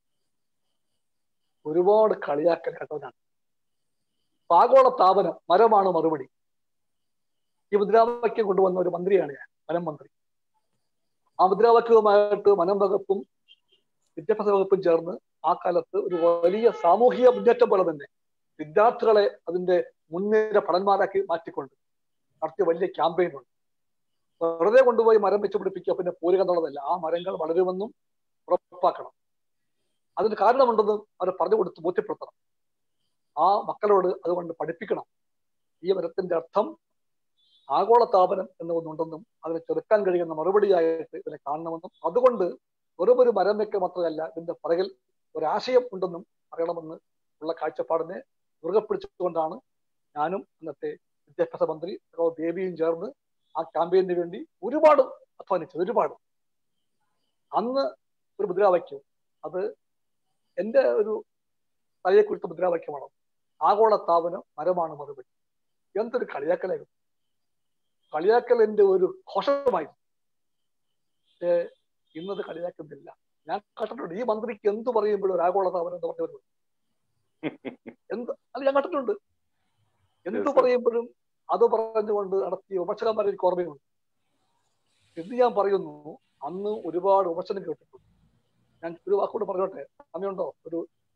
ഒരുപാട് കളിയാക്കൽ കേട്ടവനാണ് ആഗോള താപനം മരമാണ് മറുപടി ഈ മുദ്രാവാക്യം കൊണ്ടുവന്ന ഒരു മന്ത്രിയാണ് ഞാൻ വനം മന്ത്രി ആ മുദ്രാവാക്യവുമായിട്ട് വനം വകുപ്പും വിദ്യാഭ്യാസ വകുപ്പും ചേർന്ന് ആ കാലത്ത് ഒരു വലിയ സാമൂഹിക മുന്നേറ്റം പോലെ തന്നെ വിദ്യാർത്ഥികളെ അതിന്റെ മുൻനിര ഭടന്മാരാക്കി മാറ്റിക്കൊണ്ട് നടത്തിയ വലിയ ക്യാമ്പയിൻ ഉണ്ട് വെറുതെ കൊണ്ടുപോയി മരം വെച്ച് പിടിപ്പിക്കുക പിന്നെ പൂരകം എന്നുള്ളതല്ല ആ മരങ്ങൾ വളരുമെന്നും ഉറപ്പാക്കണം അതിന് കാരണമുണ്ടെന്നും അവർ പറഞ്ഞു കൊടുത്ത് ബോധ്യപ്പെടുത്തണം ആ മക്കളോട് അതുകൊണ്ട് പഠിപ്പിക്കണം ഈ മരത്തിന്റെ അർത്ഥം ആഗോള താപനം എന്ന് ഒന്നുണ്ടെന്നും അതിനെ ചെറുക്കാൻ കഴിയുന്ന മറുപടിയായിട്ട് ഇതിനെ കാണണമെന്നും അതുകൊണ്ട് വെറും ഒരു മരം വെക്കൽ മാത്രമല്ല ഇതിന്റെ പുറകിൽ ഒരാശയം ഉണ്ടെന്നും പറയണമെന്ന് ഉള്ള കാഴ്ചപ്പാടിനെ മുറുകെ പിടിച്ചുകൊണ്ടാണ് ഞാനും അന്നത്തെ വിദ്യാഭ്യാസ മന്ത്രി ബേബിയും ചേർന്ന് ആ ക്യാമ്പയിന് വേണ്ടി ഒരുപാട് അധ്വാനിച്ചത് ഒരുപാട് അന്ന് ഒരു മുദ്രാവാക്യം അത് എൻ്റെ ഒരു തലയെ കുറിച്ച മുദ്രാവാക്യമാണ് ആഗോള താപനം മരമാണ് മറുപടി എന്തൊരു കളിയാക്കലായിരുന്നു കളിയാക്കൽ എൻ്റെ ഒരു ഘോഷമായിരുന്നു പക്ഷേ ഇന്നത് കളിയാക്കുന്നില്ല ഞാൻ കണ്ടിട്ടുണ്ട് ഈ മന്ത്രിക്ക് എന്ത് പറയുമ്പോഴും ഒരു ആഗോള താപനം എന്ന് പറഞ്ഞവരുണ്ട് എന്ത് അത് ഞാൻ കണ്ടിട്ടുണ്ട് എന്ത് പറയുമ്പോഴും അത് പറഞ്ഞുകൊണ്ട് നടത്തിയ വിമർശകന്മാരെ എനിക്ക് ഓർമ്മയുണ്ട് എന്ത് ഞാൻ പറയുന്നു അന്ന് ഒരുപാട് വിമർശനം കേട്ടിട്ടുണ്ട് ഞാൻ ഒരു വാക്കുകൂടെ പറഞ്ഞോട്ടെ സമയമുണ്ടോ ഒരു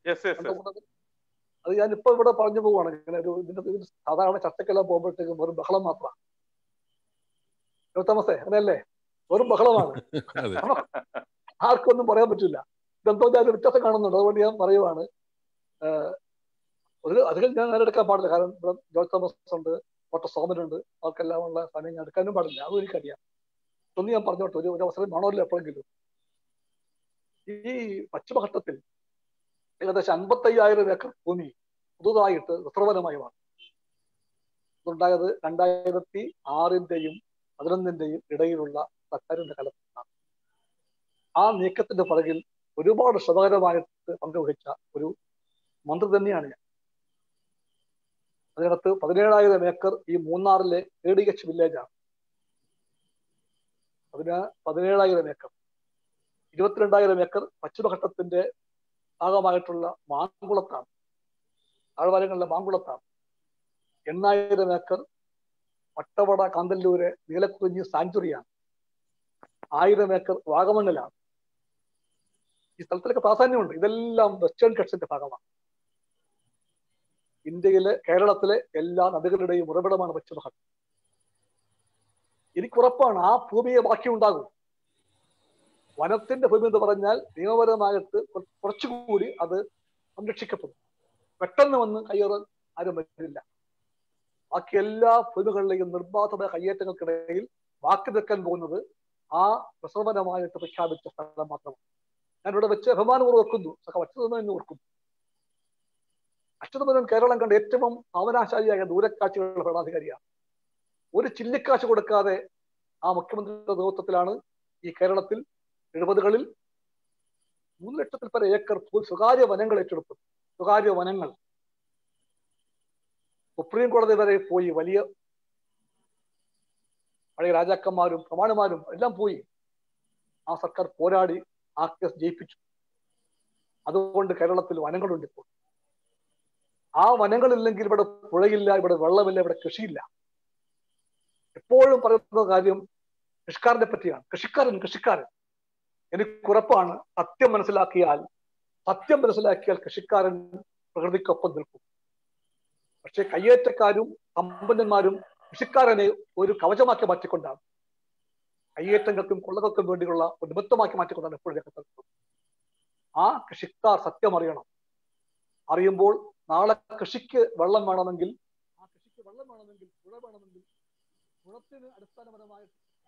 അത് ഞാൻ ഇപ്പൊ ഇവിടെ പറഞ്ഞു പോവാണ് ഇങ്ങനെ ഒരു ഇതിന്റെ സാധാരണ ചർച്ചക്കെല്ലാം പോകുമ്പോഴത്തേക്കും വെറും ബഹളം മാത്രമാണ് തോമസേ അങ്ങനെയല്ലേ വെറും ബഹളമാണ് ആർക്കൊന്നും പറയാൻ പറ്റില്ല ഇതെന്തോ ഞാൻ വ്യത്യാസം കാണുന്നുണ്ട് അതുകൊണ്ട് ഞാൻ പറയുവാണ് ഒരു അധികം ഞാൻ നേരെടുക്കാൻ പാടില്ല കാരണം ഇവിടെ ജോർജ് തോമസ് ഉണ്ട് ഡോക്ടർ സോമനുണ്ട് അവർക്കെല്ലാം ഉള്ള സമയം ഞാൻ എടുക്കാനും പാടില്ല അതും എനിക്കറിയാം ഒന്ന് ഞാൻ പറഞ്ഞോട്ടെ ഒരു ഒരു അവസരം വേണമല്ലോ എപ്പോഴെങ്കിലും ഈ പശ്ചിമഘട്ടത്തിൽ ഏകദേശം അൻപത്തയ്യായിരം ഏക്കർ ഭൂമി പുതുതായിട്ട് റിസർവനമായി മാറി ഉണ്ടായത് രണ്ടായിരത്തി ആറിന്റെയും പതിനൊന്നിന്റെയും ഇടയിലുള്ള സർക്കാരിന്റെ കാലത്താണ് ആ നീക്കത്തിന്റെ പുറകിൽ ഒരുപാട് ശ്രമകരമായിട്ട് പങ്കുവഹിച്ച ഒരു മന്ത്രി തന്നെയാണ് ഞാൻ അതിനകത്ത് പതിനേഴായിരം ഏക്കർ ഈ മൂന്നാറിലെ എ ഡി എച്ച് വില്ലേജാണ് അതിന് പതിനേഴായിരം ഏക്കർ ഇരുപത്തിരണ്ടായിരം ഏക്കർ പശ്ചിമഘട്ടത്തിന്റെ ഭാഗമായിട്ടുള്ള മാങ്കുളത്താണ് താഴ്വാരങ്ങളിലെ മാങ്കുളത്താണ് എണ്ണായിരം ഏക്കർ വട്ടവട കാന്തല്ലൂര് നീലക്കുറിഞ്ഞി സാഞ്ചുറിയാണ് ആയിരം ഏക്കർ വാഗമണ്ണിലാണ് ഈ സ്ഥലത്തിലൊക്കെ പ്രാധാന്യമുണ്ട് ഇതെല്ലാം വെസ്റ്റേൺ കട്ട്സിന്റെ ഭാഗമാണ് ഇന്ത്യയിലെ കേരളത്തിലെ എല്ലാ നദികളുടെയും ഉറവിടമാണ് പശ്ചിമഘട്ടം എനിക്കുറപ്പാണ് ആ ഭൂമിയെ ബാക്കിയുണ്ടാകും വനത്തിന്റെ ഭൂമി എന്ന് പറഞ്ഞാൽ നിയമപരമായിട്ട് കുറച്ചുകൂടി അത് സംരക്ഷിക്കപ്പെടും പെട്ടെന്ന് വന്ന് കയ്യേറാൻ ആരും വരില്ല ബാക്കി എല്ലാ ഭൂമികളിലെയും നിർബാധമായ കയ്യേറ്റങ്ങൾക്കിടയിൽ ബാക്കി നിൽക്കാൻ പോകുന്നത് ആ പ്രസവനമായിട്ട് പ്രഖ്യാപിച്ച സ്ഥലം മാത്രമാണ് ഞാനിവിടെ വെച്ച് അഭിമാനപൂർവ്വം ഓർക്കുന്നു സഖ അച്യുതമെന്ന് ഓർക്കുന്നു അച്യുതമേനോൻ കേരളം കണ്ട ഏറ്റവും ഭാവനാശാലിയായ ദൂരക്കാഴ്ചകളുടെ ഭരണാധികാരിയാണ് ഒരു ചില്ലിക്കാശ് കൊടുക്കാതെ ആ മുഖ്യമന്ത്രിയുടെ നേതൃത്വത്തിലാണ് ഈ കേരളത്തിൽ എഴുപതുകളിൽ മൂന്ന് ലക്ഷത്തിൽ പല ഏക്കർ സ്വകാര്യ വനങ്ങൾ ഏറ്റെടുത്തു സ്വകാര്യ വനങ്ങൾ സുപ്രീം കോടതി വരെ പോയി വലിയ പഴയ രാജാക്കന്മാരും പ്രമാണിമാരും എല്ലാം പോയി ആ സർക്കാർ പോരാടി ആ കേസ് ജയിപ്പിച്ചു അതുകൊണ്ട് കേരളത്തിൽ വനങ്ങളുണ്ട് ഇപ്പോൾ ആ വനങ്ങളില്ലെങ്കിൽ ഇവിടെ പുഴയില്ല ഇവിടെ വെള്ളമില്ല ഇവിടെ കൃഷിയില്ല എപ്പോഴും പറയുന്ന കാര്യം കൃഷിക്കാരനെ പറ്റിയാണ് കൃഷിക്കാരൻ കൃഷിക്കാരൻ എനിക്ക് ഉറപ്പാണ് സത്യം മനസ്സിലാക്കിയാൽ സത്യം മനസ്സിലാക്കിയാൽ കൃഷിക്കാരൻ പ്രകൃതിക്കൊപ്പം നിൽക്കും പക്ഷെ കയ്യേറ്റക്കാരും സമ്പന്നന്മാരും കൃഷിക്കാരനെ ഒരു കവചമാക്കി മാറ്റിക്കൊണ്ടാണ് കയ്യേറ്റങ്ങൾക്കും കൊള്ളകൾക്കും വേണ്ടിയുള്ള ഒരു നിമിത്തമാക്കി മാറ്റിക്കൊണ്ടാണ് എപ്പോഴും രംഗത്ത് ആ കൃഷിക്കാർ സത്യം അറിയണം അറിയുമ്പോൾ നാളെ കൃഷിക്ക് വെള്ളം വേണമെങ്കിൽ ആ കൃഷിക്ക് വെള്ളം വേണമെങ്കിൽ പുഴ വേണമെങ്കിൽ ഗുണത്തിന് അടിസ്ഥാനപരമായ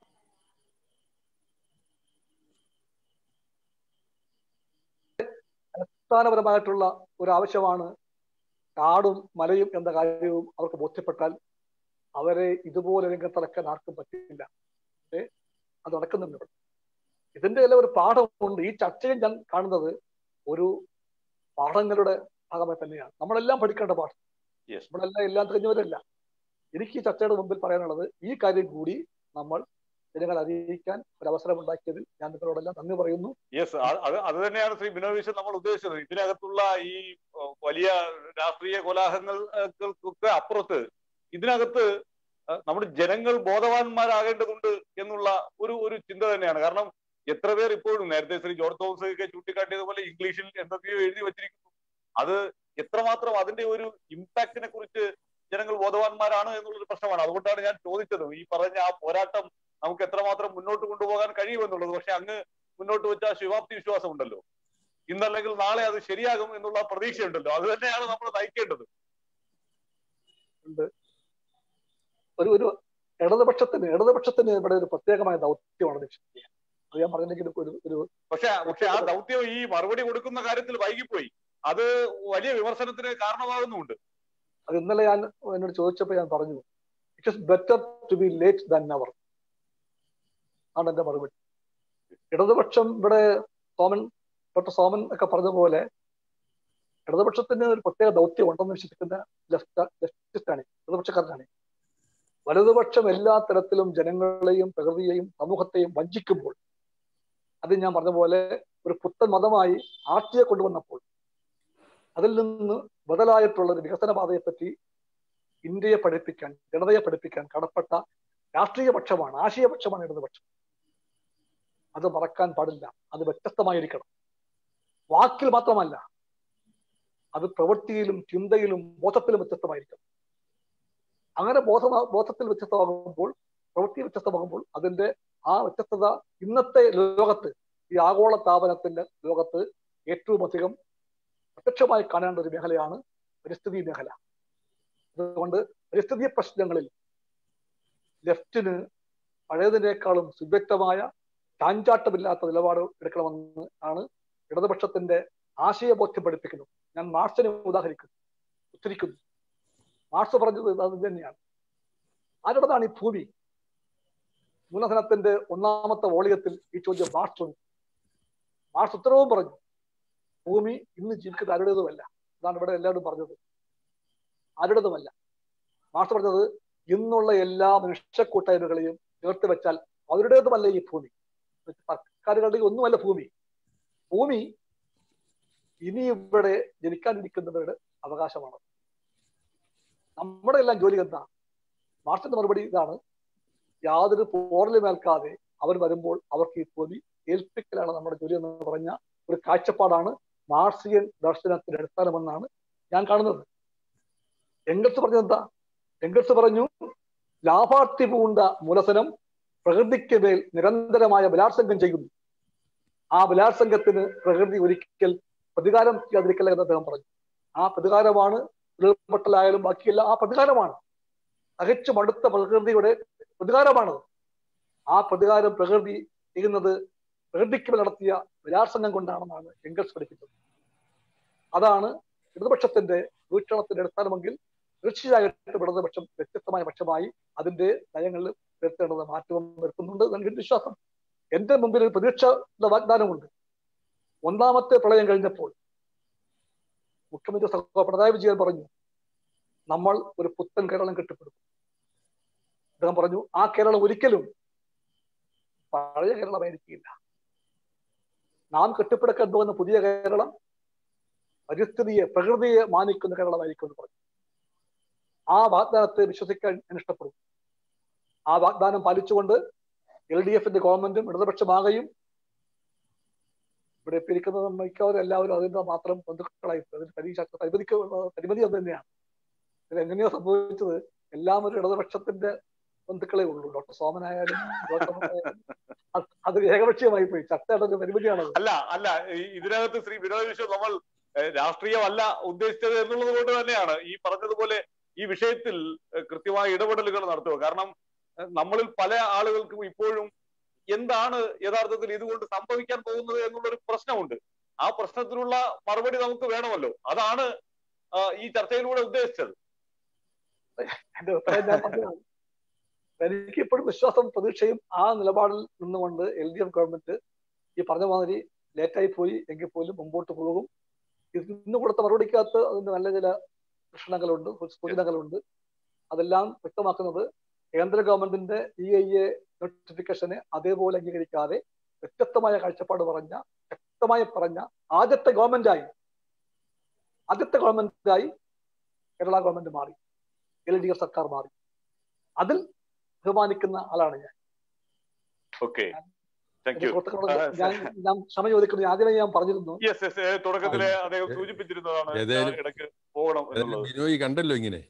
അടിസ്ഥാനപരമായിട്ടുള്ള ഒരു ആവശ്യമാണ് കാടും മലയും എന്ന കാര്യവും അവർക്ക് ബോധ്യപ്പെട്ടാൽ അവരെ ഇതുപോലെ രംഗത്തിറക്കാൻ ആർക്കും പറ്റില്ല പക്ഷേ അത് നടക്കുന്നുണ്ട് ഇവിടെ ഇതിന്റെ എല്ലാം ഒരു പാഠമുണ്ട് ഈ ചർച്ചയിൽ ഞാൻ കാണുന്നത് ഒരു പാഠങ്ങളുടെ ഭാഗമായി തന്നെയാണ് നമ്മളെല്ലാം പഠിക്കേണ്ട പാഠം Yes. നമ്മളെല്ലാം എല്ലാം തികഞ്ഞവരല്ല എനിക്ക് ഈ ചർച്ചയുടെ മുമ്പിൽ പറയാനുള്ളത് ഈ കാര്യം കൂടി നമ്മൾ ജനങ്ങളെ അറിയിക്കാൻ ഒരു അവസരം ഉണ്ടാക്കിയതിൽ ഞാൻ നിങ്ങളോടെല്ലാം നന്ദി പറയുന്നു യെസ് അത് അത് തന്നെയാണ് ശ്രീ ബിനോയ് വിശ്വൻ നമ്മൾ ഉദ്ദേശിച്ചത് ഇതിനകത്തുള്ള ഈ ഏഹ്, വലിയ രാഷ്ട്രീയ കോലാഹലങ്ങൾക്കൊക്കെ അപ്പുറത്ത് ഇതിനകത്ത് ഏഹ്, നമ്മുടെ ജനങ്ങൾ ബോധവാന്മാരാകേണ്ടതുണ്ട് എന്നുള്ള ഒരു ഒരു ചിന്ത തന്നെയാണ് കാരണം എത്ര പേർ ഇപ്പോഴും നേരത്തെ ശ്രീ ജോർജ് തോമസ് ഒക്കെ ചൂണ്ടിക്കാട്ടിയതുപോലെ ഇംഗ്ലീഷിൽ എന്തൊക്കെയോ എഴുതി വെച്ചിരിക്കുന്നു അത് എത്രമാത്രം അതിന്റെ ഒരു ഇമ്പാക്റ്റിനെ കുറിച്ച് ജനങ്ങൾ ബോധവാന്മാരാണ് എന്നുള്ളൊരു പ്രശ്നമാണ് അതുകൊണ്ടാണ് ഞാൻ ചോദിച്ചത് ഈ പറഞ്ഞ ആ പോരാട്ടം നമുക്ക് എത്രമാത്രം മുന്നോട്ട് കൊണ്ടുപോകാൻ കഴിയുമെന്നുള്ളത് പക്ഷെ അങ്ങ് മുന്നോട്ട് വെച്ച ആ ശിവാപ്തി വിശ്വാസം ഉണ്ടല്ലോ ഇന്നല്ലെങ്കിൽ നാളെ അത് ശരിയാകും എന്നുള്ള പ്രതീക്ഷയുണ്ടല്ലോ അത് തന്നെയാണ് നമ്മൾ നയിക്കേണ്ടത് ഒരു ഒരു ഇടതുപക്ഷത്തിന് ഇടതുപക്ഷത്തിന് ഇവിടെ ഒരു പ്രത്യേകമായ ദൗത്യമാണ് ലക്ഷ്യം അത് ഞാൻ പറഞ്ഞെങ്കിലും ഒരു ഒരു പക്ഷെ പക്ഷെ ആ ദൗത്യം ഈ മറുപടി കൊടുക്കുന്ന കാര്യത്തിൽ വൈകിപ്പോയി അത് വലിയ വിമർശനത്തിന് കാരണമാകുന്നുണ്ട് അത് ഇന്നലെ ഞാൻ എന്നോട് ചോദിച്ചപ്പോൾ ഞാൻ പറഞ്ഞു it is better to be late than never ആണ് എന്റെ മറുപടി ഇടതുപക്ഷം ഇവിടെ സോമൻ ഡോക്ടർ സോമൻ ഒക്കെ പറഞ്ഞ പോലെ ഇടതുപക്ഷത്തിന് ഒരു പ്രത്യേക ദൗത്യം ഉണ്ടെന്ന് വിശ്വസിക്കുന്ന ലെഫ്റ്റിസ്റ്റാണ് ഇടതുപക്ഷക്കാരനാണ് വലതുപക്ഷം എല്ലാ തരത്തിലും ജനങ്ങളെയും പ്രകൃതിയെയും സമൂഹത്തെയും വഞ്ചിക്കുമ്പോൾ അത് ഞാൻ പറഞ്ഞ പോലെ ഒരു പുത്തൻ മതമായി ആർട്ടിയെ കൊണ്ടുവന്നപ്പോൾ അതിൽ നിന്ന് ബദലായിട്ടുള്ള ഒരു വികസന പാതയെപ്പറ്റി ഇന്ത്യയെ പഠിപ്പിക്കാൻ ജനതയെ പഠിപ്പിക്കാൻ കടപ്പെട്ട രാഷ്ട്രീയ പക്ഷമാണ് ആശയപക്ഷമാണ് ഇടതുപക്ഷം അത് മറക്കാൻ പാടില്ല അത് വ്യത്യസ്തമായിരിക്കണം വാക്കിൽ മാത്രമല്ല അത് പ്രവൃത്തിയിലും ചിന്തയിലും ബോധത്തിലും വ്യത്യസ്തമായിരിക്കണം അങ്ങനെ ബോധ ബോധത്തിൽ വ്യത്യസ്തമാകുമ്പോൾ പ്രവൃത്തി വ്യത്യസ്തമാകുമ്പോൾ അതിന്റെ ആ വ്യത്യസ്തത ഇന്നത്തെ ലോകത്ത് ഈ ആഗോള താപനത്തിന്റെ ലോകത്ത് ഏറ്റവും അധികം പ്രത്യക്ഷമായി കാണേണ്ട ഒരു മേഖലയാണ് പരിസ്ഥിതി മേഖല അതുകൊണ്ട് പരിസ്ഥിതി പ്രശ്നങ്ങളിൽ ലെഫ്റ്റിന് പഴയതിനേക്കാളും സുവ്യക്തമായ ചാഞ്ചാട്ടമില്ലാത്ത നിലപാട് എടുക്കണമെന്ന് ആണ് ഇടതുപക്ഷത്തിന്റെ ആശയബോധ്യം പഠിപ്പിക്കുന്നത് ഞാൻ മാർക്സിനെ ഉദാഹരിക്കുന്നു ഉദ്ധരിക്കുന്നു മാർക്സ് പറഞ്ഞത് അത് തന്നെയാണ് ആരുടേതാണ് ഈ ഭൂമി മൂലധനത്തിന്റെ ഒന്നാമത്തെ വോളിയത്തിൽ ഈ ചോദ്യം മാർക്സ് ചോദിച്ചു മാർക്സ് ഉത്തരവും പറഞ്ഞു ഭൂമി ഇന്ന് ജീവിക്കുന്നത് ആരുടേതുമല്ല അതാണ് ഇവിടെ എല്ലാവരും പറഞ്ഞത് ആരുടേതുമല്ല മാർക്സ് പറഞ്ഞത് ഇന്നുള്ള എല്ലാ മനുഷ്യ കൂട്ടായ്മകളെയും ചേർത്ത് വെച്ചാൽ അവരുടേതുമല്ല ഈ ഭൂമി സർക്കാരുകളുടെ ഒന്നുമല്ല ഭൂമി ഭൂമി ഇനി ഇവിടെ ജനിക്കാനിരിക്കുന്നവരുടെ അവകാശമാണ് നമ്മുടെ എല്ലാം ജോലി എന്താ മാർക്സിന്റെ മറുപടി ഇതാണ് യാതൊരു പോറലും ഏൽക്കാതെ അവർ വരുമ്പോൾ അവർക്ക് ഈ ഭൂമി ഏൽപ്പിക്കലാണ് നമ്മുടെ ജോലി എന്ന് പറഞ്ഞ ഒരു കാഴ്ചപ്പാടാണ് മാർസിയൻ ദർശനത്തിന്റെ അടിസ്ഥാനമെന്നാണ് ഞാൻ കാണുന്നത് എംഗൽസ് പറഞ്ഞത് എന്താ എംഗൽസ് പറഞ്ഞു ലാഭാർത്ഥി പൂണ്ട മൂലധനം പ്രകൃതിക്ക് മേൽ നിരന്തരമായ ബലാത്സംഗം ചെയ്യുന്നു ആ ബലാത്സംഗത്തിന് പ്രകൃതി ഒരിക്കൽ പ്രതികാരം ചെയ്യാതിരിക്കല്ല എന്ന് അദ്ദേഹം പറഞ്ഞു ആ പ്രതികാരമാണ് ഉരുൾപൊട്ടലായാലും ബാക്കിയല്ല ആ പ്രതികാരമാണ് തകച്ചു മടുത്ത പ്രകൃതിയുടെ പ്രതികാരമാണ് ആ പ്രതികാരം പ്രകൃതി ചെയ്യുന്നത് പ്രകൃതിക്ക് മേൽ നടത്തിയ ബലാത്സംഗം കൊണ്ടാണെന്നാണ് എംഗൽസ് പഠിപ്പിച്ചത് അതാണ് ഇടതുപക്ഷത്തിന്റെ വീക്ഷണത്തിന്റെ അടിസ്ഥാനമെങ്കിൽ തീർച്ചയായിട്ടും ഇടതുപക്ഷം വ്യത്യസ്തമായ പക്ഷമായി അതിന്റെ നയങ്ങളിൽ വരുത്തേണ്ടത് മാറ്റവും വരുത്തുന്നുണ്ട് എനിക്ക് വിശ്വാസം എന്റെ മുമ്പിൽ ഒരു പ്രതീക്ഷ വാഗ്ദാനമുണ്ട് ഒന്നാമത്തെ പ്രളയം കഴിഞ്ഞപ്പോൾ മുഖ്യമന്ത്രി സഹ പിണറായി വിജയൻ പറഞ്ഞു നമ്മൾ ഒരു പുത്തൻ കേരളം കെട്ടിപ്പടുക്കും അദ്ദേഹം പറഞ്ഞു ആ കേരളം ഒരിക്കലും പഴയ കേരളമായിരിക്കില്ല നാം കെട്ടിപ്പടുക്കാൻ പോകുന്ന പുതിയ കേരളം പരിസ്ഥിതിയെ പ്രകൃതിയെ മാനിക്കുന്ന കേരളമായിരിക്കും എന്ന് പറഞ്ഞു ആ വാഗ്ദാനത്തെ വിശ്വസിക്കാൻ ഞാൻ ഇഷ്ടപ്പെടും ആ വാഗ്ദാനം പാലിച്ചുകൊണ്ട് എൽ ഡി എഫിന്റെ ഗവൺമെന്റും ഇടതുപക്ഷമാകെയും ഇവിടെ ഇരിക്കുന്നത് മിക്കവാറും എല്ലാവരും അതിന്റെ മാത്രം ബന്ധുക്കളായി അതിന് പരീക്ഷ പരിമിതിക്ക് പരിമിതി അത് തന്നെയാണ് ഇത് എങ്ങനെയോ സംഭവിച്ചത് എല്ലാം ഒരു ഇടതുപക്ഷത്തിന്റെ ബന്ധുക്കളെ ഉള്ളൂ ഡോക്ടർ സോമനായാലും ഗോതമനായാലും അത് അത് ഏകപക്ഷീയമായി പോയി ചർച്ചയുടെ ഒരു പരിമിതിയാണത് അല്ല അല്ല ഈ- ഇതിനകത്ത് ശ്രീ വിനോദ് വിശ്വം നമ്മൾ ഏഹ്, രാഷ്ട്രീയമല്ല ഉദ്ദേശിച്ചത് എന്നുള്ളത് കൊണ്ട് തന്നെയാണ് ഈ പറഞ്ഞതുപോലെ ഈ വിഷയത്തിൽ ഏഹ്, കൃത്യമായ ഇടപെടലുകൾ നടത്തുക കാരണം ഏഹ്, നമ്മളിൽ പല ആളുകൾക്കും ഇപ്പോഴും എന്താണ് യഥാർത്ഥത്തിൽ ഇതുകൊണ്ട് സംഭവിക്കാൻ പോകുന്നത് എന്നുള്ളൊരു പ്രശ്നമുണ്ട് ആ പ്രശ്നത്തിനുള്ള മറുപടി നമുക്ക് വേണമല്ലോ അതാണ് ആ, ഈ ചർച്ചയിലൂടെ ഉദ്ദേശിച്ചത് എന്റെ അഭിപ്രായം ഞാൻ പറഞ്ഞതാണ് എനിക്ക് ഇപ്പോഴും വിശ്വാസം പ്രതീക്ഷയും ആ നിലപാടിൽ നിന്നുകൊണ്ട് എൽ ഡി എഫ് ഗവൺമെന്റ് ഈ പറഞ്ഞ മാതിരി ലേറ്റായി പോയി എങ്കിൽ പോലും മുമ്പോട്ട് പോകും ഇത് ഇന്ന് കൊടുത്ത മറുപടിക്കകത്ത് അതിന്റെ നല്ല ചില ലക്ഷണങ്ങളുണ്ട് സൂചനകളുണ്ട് അതെല്ലാം വ്യക്തമാക്കുന്നത് കേന്ദ്ര ഗവൺമെന്റിന്റെ ഇ ഐ എ നോട്ടിഫിക്കേഷനെ അതേപോലെ അംഗീകരിക്കാതെ വ്യത്യസ്തമായ കാഴ്ചപ്പാട് പറഞ്ഞ വ്യക്തമായി പറഞ്ഞ ആദ്യത്തെ ഗവൺമെന്റായി ആദ്യത്തെ ഗവൺമെന്റായി കേരള ഗവൺമെന്റ് മാറി എൽ ഡി എഫ് സർക്കാർ മാറി അതിൽ ബഹുമാനിക്കുന്ന ആളാണ് ഞാൻ ഓക്കെ താങ്ക് എന്റെ യു സുഹൃത്തുക്കളോട് ഞാൻ ഞാൻ ക്ഷമ ചോദിക്കുന്നു ആദ്യമേ ഞാൻ പറഞ്ഞിരുന്നു യെസ് യെസ് തുടക്കത്തിലെ അദ്ദേഹം സൂചിപ്പിച്ചിരുന്നതാണ് ഏതായാലും- ഞാൻ ഇടയ്ക്ക് പോകണം ഏതായാലും എന്നുള്ളത് ബിനോയ് കണ്ടല്ലോ ഇങ്ങനെ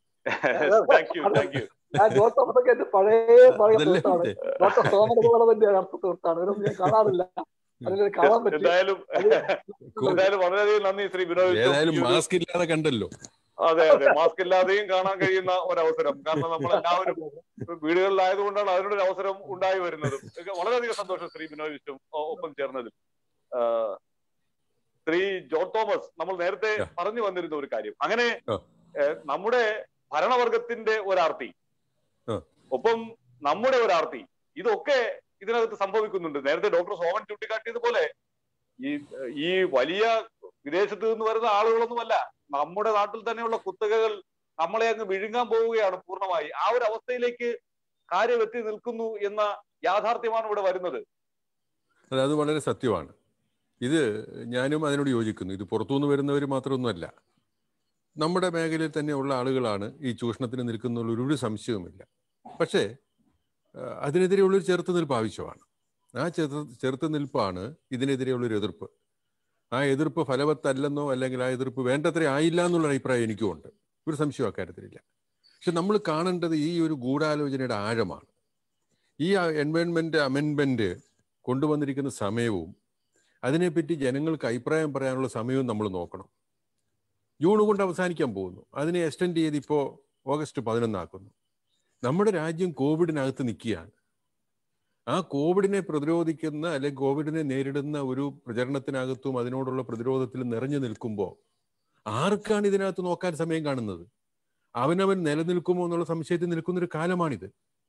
താങ്ക് യു താങ്ക് യു ഞാൻ ജോസ് തോമസൊക്കെ എന്റെ പഴയ പഴയ അതല്ലേ സുഹൃത്താണ് ഇത്? ഡോക്ടർ സോമൻ പോലെ തന്നെ അടുത്ത സുഹൃത്താണ് ഇവരൊന്നും ഞാൻ കാണാറില്ല അതിനെ കാണാൻ പറ്റി എന്തായാലും എന്തായാലും വളരെയധികം നന്ദി ശ്രീ വിനോദ് വിശ്വം. ഏതായാലും ഈ ഒരു- മാസ്ക് ഇല്ലാതെ കണ്ടല്ലോ അതെ അതെ മാസ്ക് ഇല്ലാതെയും കാണാൻ കഴിയുന്ന ഒരവസരം കാരണം നമ്മൾ എല്ലാവരും വീടുകളിലായതുകൊണ്ടാണ് അതിനൊരു അവസരം ഉണ്ടായി വരുന്നത് ഇതൊക്കെ വളരെയധികം സന്തോഷം ശ്രീ വിനോദ് വിശ്വം ഒ- ഒപ്പം ചേർന്നതിൽ ആ, ശ്രീ ജോൺ തോമസ് നമ്മൾ നേരത്തെ Yeah. പറഞ്ഞു വന്നിരുന്ന ഒരു കാര്യം അങ്ങനെ Oh. ഏ, നമ്മുടെ ഭരണവർഗത്തിന്റെ ഒരാർത്തി Oh. ഒപ്പം നമ്മുടെ ഒരാർത്തി ഇതൊക്കെ ഇതിനകത്ത് സംഭവിക്കുന്നുണ്ട് നേരത്തെ ഡോക്ടർ സോമൻ ചൂണ്ടിക്കാട്ടിയതുപോലെ ഈ ഈ വലിയ വിദേശത്ത് നിന്ന് വരുന്ന ആളുകളൊന്നുമല്ല നമ്മുടെ നാട്ടിൽ തന്നെയുള്ള കുത്തകകൾ നമ്മളെ അങ്ങ് വിഴുങ്ങാൻ പോവുകയാണ് പൂർണ്ണമായി ആ ഒരു അവസ്ഥയിലേക്ക് കാര്യം എത്തി നിൽക്കുന്നു എന്ന യാഥാർത്ഥ്യമാണ് ഇവിടെ വരുന്നത് അത് അത് വളരെ സത്യമാണ് ഇത് ഞാനും അതിനോട് യോജിക്കുന്നു ഇത് പുറത്തുനിന്ന് വരുന്നവർ മാത്രമൊന്നുമല്ല നമ്മുടെ മേഖലയിൽ തന്നെയുള്ള ആളുകളാണ് ഈ ചൂഷണത്തിന് നിൽക്കുന്നുള്ള ഒരു സംശയവുമില്ല പക്ഷേ ആ, അതിനെതിരെയുള്ളൊരു ചെറുത്ത് നിൽപ്പ് ആവശ്യമാണ് ആ ചെറു ചെറുത്ത് നിൽപ്പാണ് ഇതിനെതിരെയുള്ളൊരു എതിർപ്പ് ആ എതിർപ്പ് ഫലവത്തല്ലെന്നോ അല്ലെങ്കിൽ ആ എതിർപ്പ് വേണ്ടത്ര ആയില്ല എന്നുള്ള അഭിപ്രായം എനിക്കുമുണ്ട് ഒരു സംശയം അക്കാര്യത്തിലില്ല പക്ഷെ നമ്മൾ കാണേണ്ടത് ഈ ഒരു ഗൂഢാലോചനയുടെ ആഴമാണ് ഈ എൻവയോൺമെന്റ് അമെൻമെന്റ് കൊണ്ടുവന്നിരിക്കുന്ന സമയവും അതിനെപ്പറ്റി ജനങ്ങൾക്ക് അഭിപ്രായം പറയാനുള്ള സമയവും നമ്മൾ നോക്കണം ജൂൺ കൊണ്ട് അവസാനിക്കാൻ പോകുന്നു അതിനെ എക്സ്റ്റെൻഡ് ചെയ്ത് ഇപ്പോൾ ഓഗസ്റ്റ് പതിനൊന്നാക്കുന്നു നമ്മുടെ രാജ്യം കോവിഡിനകത്ത് നിൽക്കുകയാണ് ആ കോവിഡിനെ പ്രതിരോധിക്കുന്ന അല്ലെങ്കിൽ കോവിഡിനെ നേരിടുന്ന ഒരു പ്രചരണത്തിനകത്തും അതിനോടുള്ള പ്രതിരോധത്തിലും നിറഞ്ഞു നിൽക്കുമ്പോൾ ആർക്കാണ് ഇതിനകത്ത് നോക്കാൻ സമയം കാണുന്നത് അവനവൻ നിലനിൽക്കുമോ എന്നുള്ള സംശയത്തിൽ നിൽക്കുന്ന ഒരു കാലമാണിത്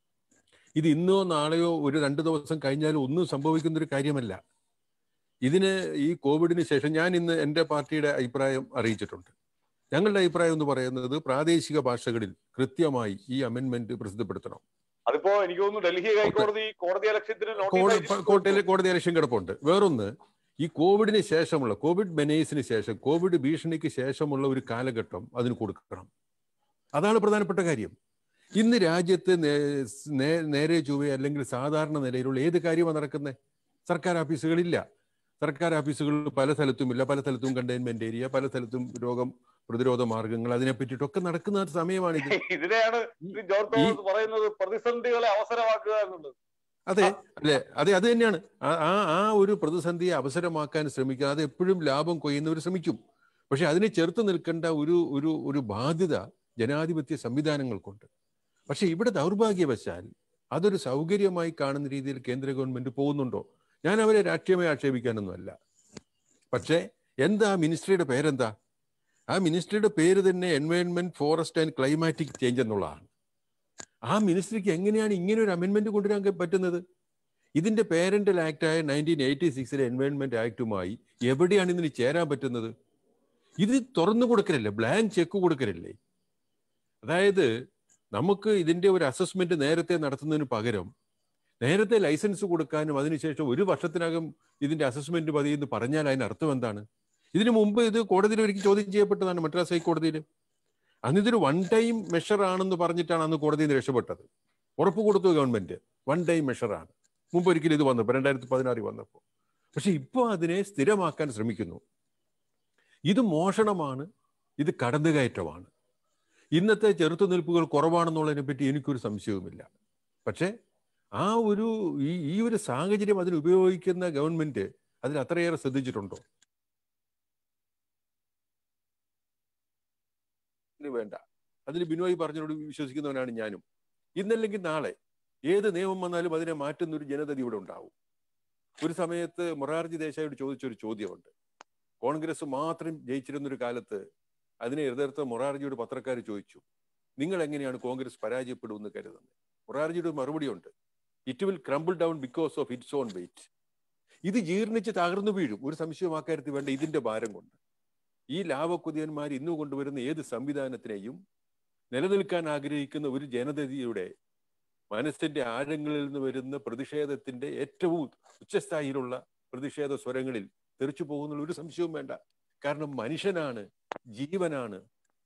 ഇത് ഇന്നോ നാളെയോ ഒരു രണ്ട് ദിവസം കഴിഞ്ഞാലും ഒന്നും സംഭവിക്കുന്ന ഒരു കാര്യമല്ല ഇതിന് ഈ കോവിഡിന് ശേഷം ഞാൻ ഇന്ന് എൻ്റെ പാർട്ടിയുടെ അഭിപ്രായം അറിയിച്ചിട്ടുണ്ട് ഞങ്ങളുടെ അഭിപ്രായം എന്ന് പറയുന്നത് പ്രാദേശിക ഭാഷകളിൽ കൃത്യമായി ഈ അമെൻമെന്റ് പ്രസിദ്ധപ്പെടുത്തണം അതിപ്പോ എനിക്ക് തോന്നുന്നു ഡൽഹി ഹൈക്കോടതി കോടതി അലക്ഷ്യത്തിന് കോടതി നോട്ടീസ് കോട്ടയിലെ കോടതി ഇലക്ഷൻ കിടപ്പുണ്ട് വേറൊന്ന് ഈ കോവിഡിന് ശേഷമുള്ള കോവിഡ് മെനേഴ്സിന് ശേഷം കോവിഡ് ഭീഷണിക്ക് ശേഷമുള്ള ഒരു കാലഘട്ടം അതിന് കൊടുക്കണം അതാണ് പ്രധാനപ്പെട്ട കാര്യം ഇന്ന് രാജ്യത്ത് നേ- നേ- നേരെ ചൊവ്വേ അല്ലെങ്കിൽ സാധാരണ നിലയിലുള്ള ഏത് കാര്യമാണ് നടക്കുന്നത് സർക്കാർ ഓഫീസുകളില്ല സർക്കാർ ഓഫീസുകൾ പല സ്ഥലത്തും ഇല്ല പല സ്ഥലത്തും കണ്ടെയ്ൻമെന്റ് ഏരിയ പല സ്ഥലത്തും രോഗം പ്രതിരോധ മാർഗങ്ങൾ അതിനെ പറ്റിയിട്ടൊക്കെ നടക്കുന്ന ഒരു സമയമാണിത് ഇതിനെയാണ് ശ്രീ ജോർജ് തോമസ് പറയുന്നത് പ്രതിസന്ധികളെ അവസരമാക്കുക എന്നുള്ളത് അതെ അല്ലെ അതെ അത് തന്നെയാണ് ആ- ആ ആ ഒരു പ്രതിസന്ധിയെ അവസരമാക്കാൻ ശ്രമിക്കുക അത് എപ്പോഴും ലാഭം കൊയ്യുന്നവർ ശ്രമിക്കും പക്ഷെ അതിനെ ചെറുത്ത് നിൽക്കേണ്ട ഒരു ഒരു ഒരു ബാധ്യത ജനാധിപത്യ സംവിധാനങ്ങൾക്കുണ്ട് പക്ഷെ ഇവിടെ ദൗർഭാഗ്യവശാൽ അതൊരു സൗകര്യമായി കാണുന്ന രീതിയിൽ കേന്ദ്ര ഗവൺമെന്റ് പോകുന്നുണ്ടോ ഞാൻ അവരെ രാഷ്ട്രീയമായി ആക്ഷേപിക്കാനൊന്നുമല്ല പക്ഷേ എന്താ മിനിസ്ട്രിയുടെ പേരെന്താ ആ മിനിസ്ട്രിയുടെ പേര് തന്നെ environment forest and climatic change എന്നുള്ളതാണ് ആ മിനിസ്ട്രിക്ക് എങ്ങനെയാണ് ഇങ്ങനെ ഒരു അമെൻമെന്റ് കൊണ്ടുവരാൻ ക- പറ്റുന്നത് ഇതിന്റെ പേരന്റൽ ആക്ടായ നയൻറ്റീൻ എയ്റ്റി സിക്സിലെ എൻവയോൺമെന്റ് ആക്ടുമായി എവിടെയാണ് ഇതിന് ചേരാൻ പറ്റുന്നത് ഇത് തുറന്നു കൊടുക്കലല്ലേ ബ്ലാങ്ക് ചെക്ക് കൊടുക്കലല്ലേ അതായത് നമുക്ക് ഇതിന്റെ ഒരു അസസ്മെന്റ് നേരത്തെ നടത്തുന്നതിന് പകരം നേരത്തെ ലൈസൻസ് കൊടുക്കാനും അതിനുശേഷം ഒരു വർഷത്തിനകം ഇതിന്റെ അസസ്മെന്റ് മതി എന്ന് പറഞ്ഞാൽ അതിന് അർത്ഥം എന്താണ് ഇതിനു മുമ്പ് ഇത് കോടതിയിൽ ഒരിക്കൽ ചോദ്യം ചെയ്യപ്പെട്ടതാണ് മദ്രാസ് ഹൈക്കോടതിയിൽ അന്ന് ഇതൊരു വൺ ടൈം മെഷർ ആണെന്ന് പറഞ്ഞിട്ടാണ് അന്ന് കോടതിയിൽ നിന്ന് രക്ഷപ്പെട്ടത് ഉറപ്പ് കൊടുത്തു ഗവൺമെന്റ് വൺ ടൈം മെഷറാണ് മുമ്പ് ഒരിക്കലും ഇത് വന്നപ്പോൾ രണ്ടായിരത്തി പതിനാറിൽ വന്നപ്പോൾ പക്ഷെ ഇപ്പോൾ അതിനെ സ്ഥിരമാക്കാൻ ശ്രമിക്കുന്നു ഇത് മോഷണമാണ് ഇത് കടന്നുകയറ്റമാണ് ഇന്നത്തെ ചെറുത്തുനിൽപ്പുകൾ കുറവാണെന്നുള്ളതിനെ പറ്റി എനിക്കൊരു സംശയവുമില്ല പക്ഷേ ആ ഒരു ഈ ഈ ഒരു സാഹചര്യം അതിന് ഉപയോഗിക്കുന്ന ഗവൺമെന്റ് അതിൽ അത്രയേറെ ശ്രദ്ധിച്ചിട്ടുണ്ടോ ഇതിന് വേണ്ട അതിൽ ബിനോയ് പറഞ്ഞോട് വിശ്വസിക്കുന്നവനാണ് ഞാനും ഇന്നല്ലെങ്കിൽ നാളെ ഏത് നിയമം വന്നാലും അതിനെ മാറ്റുന്ന ഒരു ജനതതി ഇവിടെ ഉണ്ടാവും ഒരു സമയത്ത് മൊറാർജി ദേശായിയോട് ചോദിച്ചൊരു ചോദ്യമുണ്ട് കോൺഗ്രസ് മാത്രം ജയിച്ചിരുന്ന ഒരു കാലത്ത് അതിനെ എതിർത്ത മൊറാർജിയോട് പത്രക്കാർ ചോദിച്ചു നിങ്ങൾ എങ്ങനെയാണ് കോൺഗ്രസ് പരാജയപ്പെടുമെന്ന് കരുതുന്നത് മൊറാർജിയുടെ മറുപടി ഉണ്ട് it will crumble down because of its own weight ഇത് ജീർണിച്ച് തകർന്നു വീഴും ഒരു സംശയമാക്കരുത് വേണ്ട ഇതിന്റെ ഭാരം കൊണ്ട് ഈ ലാഭക്കുതിയന്മാർ ഇന്ന് കൊണ്ടുവരുന്ന ഏത് സംവിധാനത്തിനെയും നിലനിൽക്കാൻ ആഗ്രഹിക്കുന്ന ഒരു ജനതയുടെ മനസ്സിന്റെ ആഴങ്ങളിൽ നിന്ന് വരുന്ന പ്രതിഷേധത്തിന്റെ ഏറ്റവും ഉച്ചസ്ഥായിലുള്ള പ്രതിഷേധ സ്വരങ്ങളിൽ തെറിച്ചു പോകുന്നുള്ള ഒരു സംശയവും വേണ്ട കാരണം മനുഷ്യനാണ് ജീവനാണ്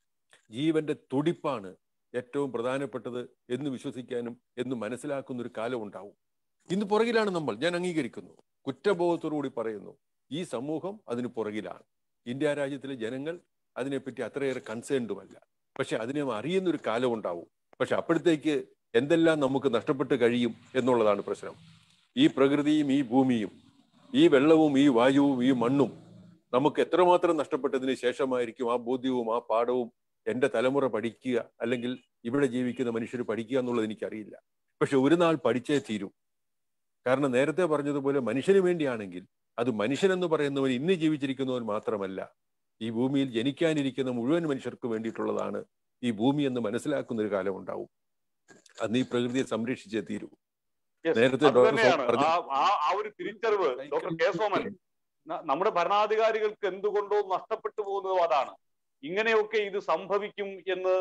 ജീവന്റെ തുടിപ്പാണ് ഏറ്റവും പ്രധാനപ്പെട്ടത് എന്ന് വിശ്വസിക്കാനും എന്ന് മനസ്സിലാക്കുന്ന ഒരു കാലം ഉണ്ടാവും ഇന്ന് പുറകിലാണ് നമ്മൾ ഞാൻ അംഗീകരിക്കുന്നു കുറ്റബോധത്തോടുകൂടി പറയുന്നു ഈ സമൂഹം അതിന് പുറകിലാണ് ഇന്ത്യ രാജ്യത്തിലെ ജനങ്ങൾ അതിനെപ്പറ്റി അത്രയേറെ കൺസേൺഡുമല്ല പക്ഷെ അതിനെ അറിയുന്ന ഒരു കാലം ഉണ്ടാവും പക്ഷെ അപ്പോഴത്തേക്ക് എന്തെല്ലാം നമുക്ക് നഷ്ടപ്പെട്ട് കഴിയും എന്നുള്ളതാണ് പ്രശ്നം ഈ പ്രകൃതിയും ഈ ഭൂമിയും ഈ വെള്ളവും ഈ വായുവും ഈ മണ്ണും നമുക്ക് എത്രമാത്രം നഷ്ടപ്പെട്ടതിന് ശേഷമായിരിക്കും ആ ബോധ്യവും ആ പാഠവും എൻ്റെ തലമുറ പഠിക്കുക അല്ലെങ്കിൽ ഇവിടെ ജീവിക്കുന്ന മനുഷ്യർ പഠിക്കുക എന്നുള്ളത് എനിക്കറിയില്ല പക്ഷെ ഒരു നാൾ പഠിച്ചേ തീരൂ കാരണം നേരത്തെ പറഞ്ഞതുപോലെ മനുഷ്യന് വേണ്ടിയാണെങ്കിൽ അത് മനുഷ്യനെന്ന് പറയുന്നവൻ ഇന്ന് ജീവിച്ചിരിക്കുന്നവൻ മാത്രമല്ല ഈ ഭൂമിയിൽ ജനിക്കാനിരിക്കുന്ന മുഴുവൻ മനുഷ്യർക്ക് വേണ്ടിയിട്ടുള്ളതാണ് ഈ ഭൂമി എന്ന് മനസ്സിലാക്കുന്ന ഒരു കാലം ഉണ്ടാവും അന്ന് ഈ പ്രകൃതിയെ സംരക്ഷിച്ചേ തീരൂ Yes, നേരത്തെ അത് ഡോക്ടർ തന്നെയാണ് പറഞ്ഞു. ആ ആ- ആ ഒരു തിരിച്ചറിവ് ഡോക്ടർ കെ സോമൻ ന- നമ്മുടെ ഭരണാധികാരികൾക്ക് എന്തുകൊണ്ടോ നഷ്ടപ്പെട്ടു പോകുന്നതും അതാണ് ഇങ്ങനെയൊക്കെ ഇത് സംഭവിക്കും എന്ന്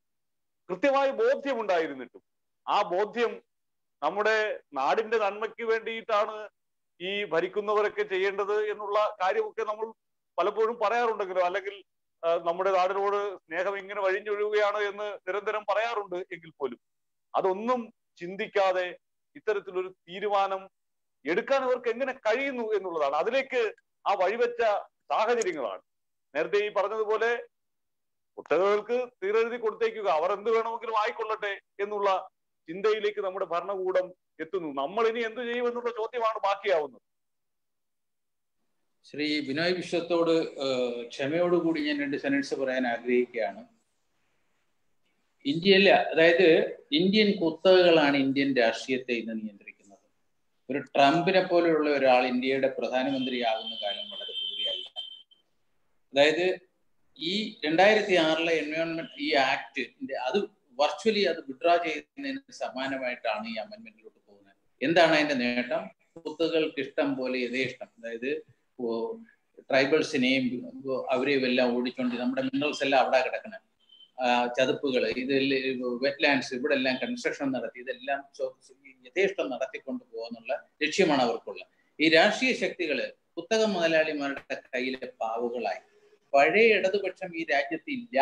കൃത്യമായ ബോധ്യമുണ്ടായിരുന്നിട്ടും ആ ബോധ്യം നമ്മുടെ നാടിന്റെ നന്മയ്ക്ക് വേണ്ടിയിട്ടാണ് ഈ ഭരിക്കുന്നവരൊക്കെ ചെയ്യേണ്ടത് എന്നുള്ള കാര്യമൊക്കെ നമ്മൾ പലപ്പോഴും പറയാറുണ്ടെങ്കിലും അല്ലെങ്കിൽ ആ, നമ്മുടെ നാടിനോട് സ്നേഹം ഇങ്ങനെ വഴിഞ്ഞൊഴുകുകയാണ് എന്ന് നിരന്തരം പറയാറുണ്ട് എങ്കിൽ പോലും അതൊന്നും ചിന്തിക്കാതെ ഇത്തരത്തിലൊരു തീരുമാനം എടുക്കാൻ അവർക്ക് എങ്ങനെ കഴിയുന്നു എന്നുള്ളതാണ് അതിലേക്ക് ആ വഴിവെച്ച സാഹചര്യങ്ങളാണ് നേരത്തെ ഈ പറഞ്ഞതുപോലെ കുട്ടികൾക്ക് തീരെഴുതി കൊടുത്തേക്കുക അവർ എന്ത് വേണമെങ്കിലും ആയിക്കൊള്ളട്ടെ എന്നുള്ള ചിന്തയിലേക്ക് നമ്മുടെ ഭരണകൂടം എത്തുന്നു നമ്മൾ ഇനി എന്ത് ചെയ്യുമെന്നുള്ള ചോദ്യമാണ് ബാക്കിയാവുന്നത് ശ്രീ ബിനോയ് വിശ്വത്തോട് ഏഹ്, ക്ഷമയോടുകൂടി ഞാൻ രണ്ട് സെനറ്റ്സ് പറയാൻ ആഗ്രഹിക്കുകയാണ് ഇന്ത്യയിലെ അതായത് ഇന്ത്യൻ കുത്തകകളാണ് ഇന്ത്യൻ രാഷ്ട്രീയത്തെ ഇന്ന് നിയന്ത്രിക്കുന്നത് ഒരു ട്രംപിനെ പോലെയുള്ള ഒരാൾ ഇന്ത്യയുടെ പ്രധാനമന്ത്രിയാകുന്ന കാലം വളരെ ദൂരെയല്ല അതായത് ഈ രണ്ടായിരത്തി ആറിലെ എൻവയോൺമെന്റ് ഈ ആക്ട് അത് വർച്വലി അത് വിഡ്രാ ചെയ്യുന്നതിന് സമാനമായിട്ടാണ് ഈ അമെന്റ്മെന്റിലോട്ട് പോകുന്നത് എന്താണ് അതിന്റെ നേട്ടം കുത്തകൾക്ക് ഇഷ്ടം പോലെ യഥേഷ്ടം അതായത് ട്രൈബൽസിനെയും അവരെയും എല്ലാം ഓടിച്ചോണ്ട് നമ്മുടെ മിനറൽസ് എല്ലാം അവിടെ കിടക്കണം ചതുപ്പുകൾ ഇത് വെറ്റ്ലാൻഡ്സ് ഇവിടെ എല്ലാം കൺസ്ട്രക്ഷൻ നടത്തി ഇതെല്ലാം ചോ- യഥേഷ്ടം നടത്തിക്കൊണ്ട് പോകുന്നുള്ള ലക്ഷ്യമാണ് അവർക്കുള്ള ഈ രാഷ്ട്രീയ ശക്തികള് കുത്തക മുതലാളിമാരുടെ കയ്യിലെ പാവുകളായി പഴയ ഇടതുപക്ഷം ഈ രാജ്യത്ത് ഇല്ല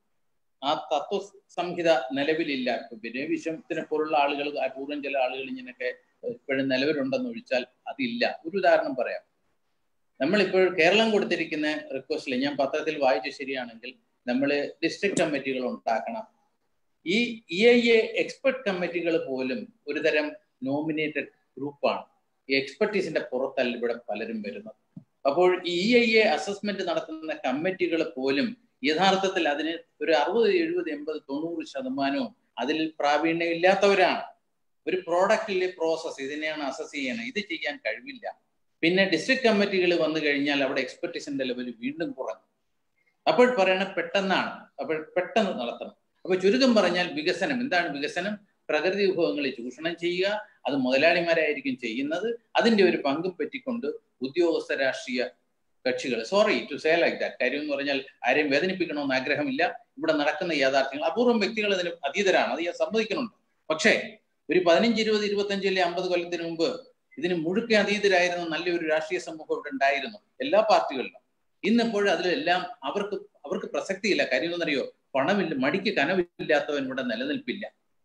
ആ തത്വ സംഹിത നിലവിലില്ല ഇപ്പൊ ബിനോയ് വിശ്വത്തിനെ പോലുള്ള ആളുകൾ അപൂർവം ചില ആളുകൾ ഇങ്ങനെയൊക്കെ ഇപ്പോഴും നിലവിലുണ്ടെന്ന് ഒഴിച്ചാൽ അതില്ല ഒരു ഉദാഹരണം പറയാം നമ്മളിപ്പോൾ കേരളം കൊടുത്തിരിക്കുന്ന റിക്വസ്റ്റിൽ ഞാൻ പത്രത്തിൽ വായിച്ചു ശരിയാണെങ്കിൽ നമ്മൾ ഡിസ്ട്രിക്ട് കമ്മിറ്റികൾ ഉണ്ടാക്കണം ഈ ഇ ഐ എ എക്സ്പെർട്ട് കമ്മിറ്റികൾ പോലും ഒരുതരം നോമിനേറ്റഡ് ഗ്രൂപ്പാണ് ഈ എക്സ്പെർട്ടീസിന്റെ പുറത്തല്ല ഇവിടെ പലരും വരുന്നത് അപ്പോൾ ഈ ഇ ഐ എ അസസ്മെന്റ് നടത്തുന്ന കമ്മിറ്റികൾ പോലും യഥാർത്ഥത്തിൽ അതിന് ഒരു അറുപത് എഴുപത് എൺപത് തൊണ്ണൂറ് ശതമാനവും അതിൽ പ്രാവീണ്യം ഇല്ലാത്തവരാണ് ഒരു പ്രോഡക്റ്റിലെ പ്രോസസ് ഇതിനെയാണ് അസസ് ചെയ്യണം ഇത് ചെയ്യാൻ കഴിവില്ല പിന്നെ ഡിസ്ട്രിക്ട് കമ്മിറ്റികൾ വന്നു കഴിഞ്ഞാൽ അവിടെ എക്സ്പെർട്ടീസിന്റെ ലെവൽ വീണ്ടും കുറഞ്ഞു അപ്പോൾ പറയണ പെട്ടെന്നാണ് അപ്പോൾ പെട്ടെന്ന് നടത്തണം അപ്പൊ ചുരുക്കം പറഞ്ഞാൽ വികസനം എന്താണ് വികസനം പ്രകൃതി വിഭവങ്ങളെ ചൂഷണം ചെയ്യുക അത് മുതലാളിമാരായിരിക്കും ചെയ്യുന്നത് അതിന്റെ ഒരു പങ്കും പറ്റിക്കൊണ്ട് ഉദ്യോഗസ്ഥ രാഷ്ട്രീയ കക്ഷികൾ sorry to say like that കാര്യം എന്ന് പറഞ്ഞാൽ ആരെയും വേദനിപ്പിക്കണമെന്ന് ആഗ്രഹമില്ല ഇവിടെ നടക്കുന്ന യാഥാർത്ഥ്യങ്ങൾ അപൂർവം വ്യക്തികൾ അതിന് അതീതരാണ് അത് ഞാൻ സമ്മതിക്കുന്നുണ്ട് പക്ഷേ ഒരു പതിനഞ്ച് ഇരുപത് ഇരുപത്തഞ്ച് അല്ലെ അമ്പത് കൊല്ലത്തിന് മുമ്പ് ഇതിന് മുഴുക്കെ അതീതരായിരുന്ന നല്ലൊരു രാഷ്ട്രീയ സമൂഹം ഇവിടെ ഉണ്ടായിരുന്നു എല്ലാ പാർട്ടികളിലും ഇന്നിപ്പോൾ അതിലെല്ലാം അവർക്ക് അവർക്ക് പ്രസക്തിയില്ല കാര്യം എന്നറിയോ പണമില്ല മടിക്ക് കനവില്ലാത്തവൻ ഇവിടെ നിലനിൽപ്പില്ല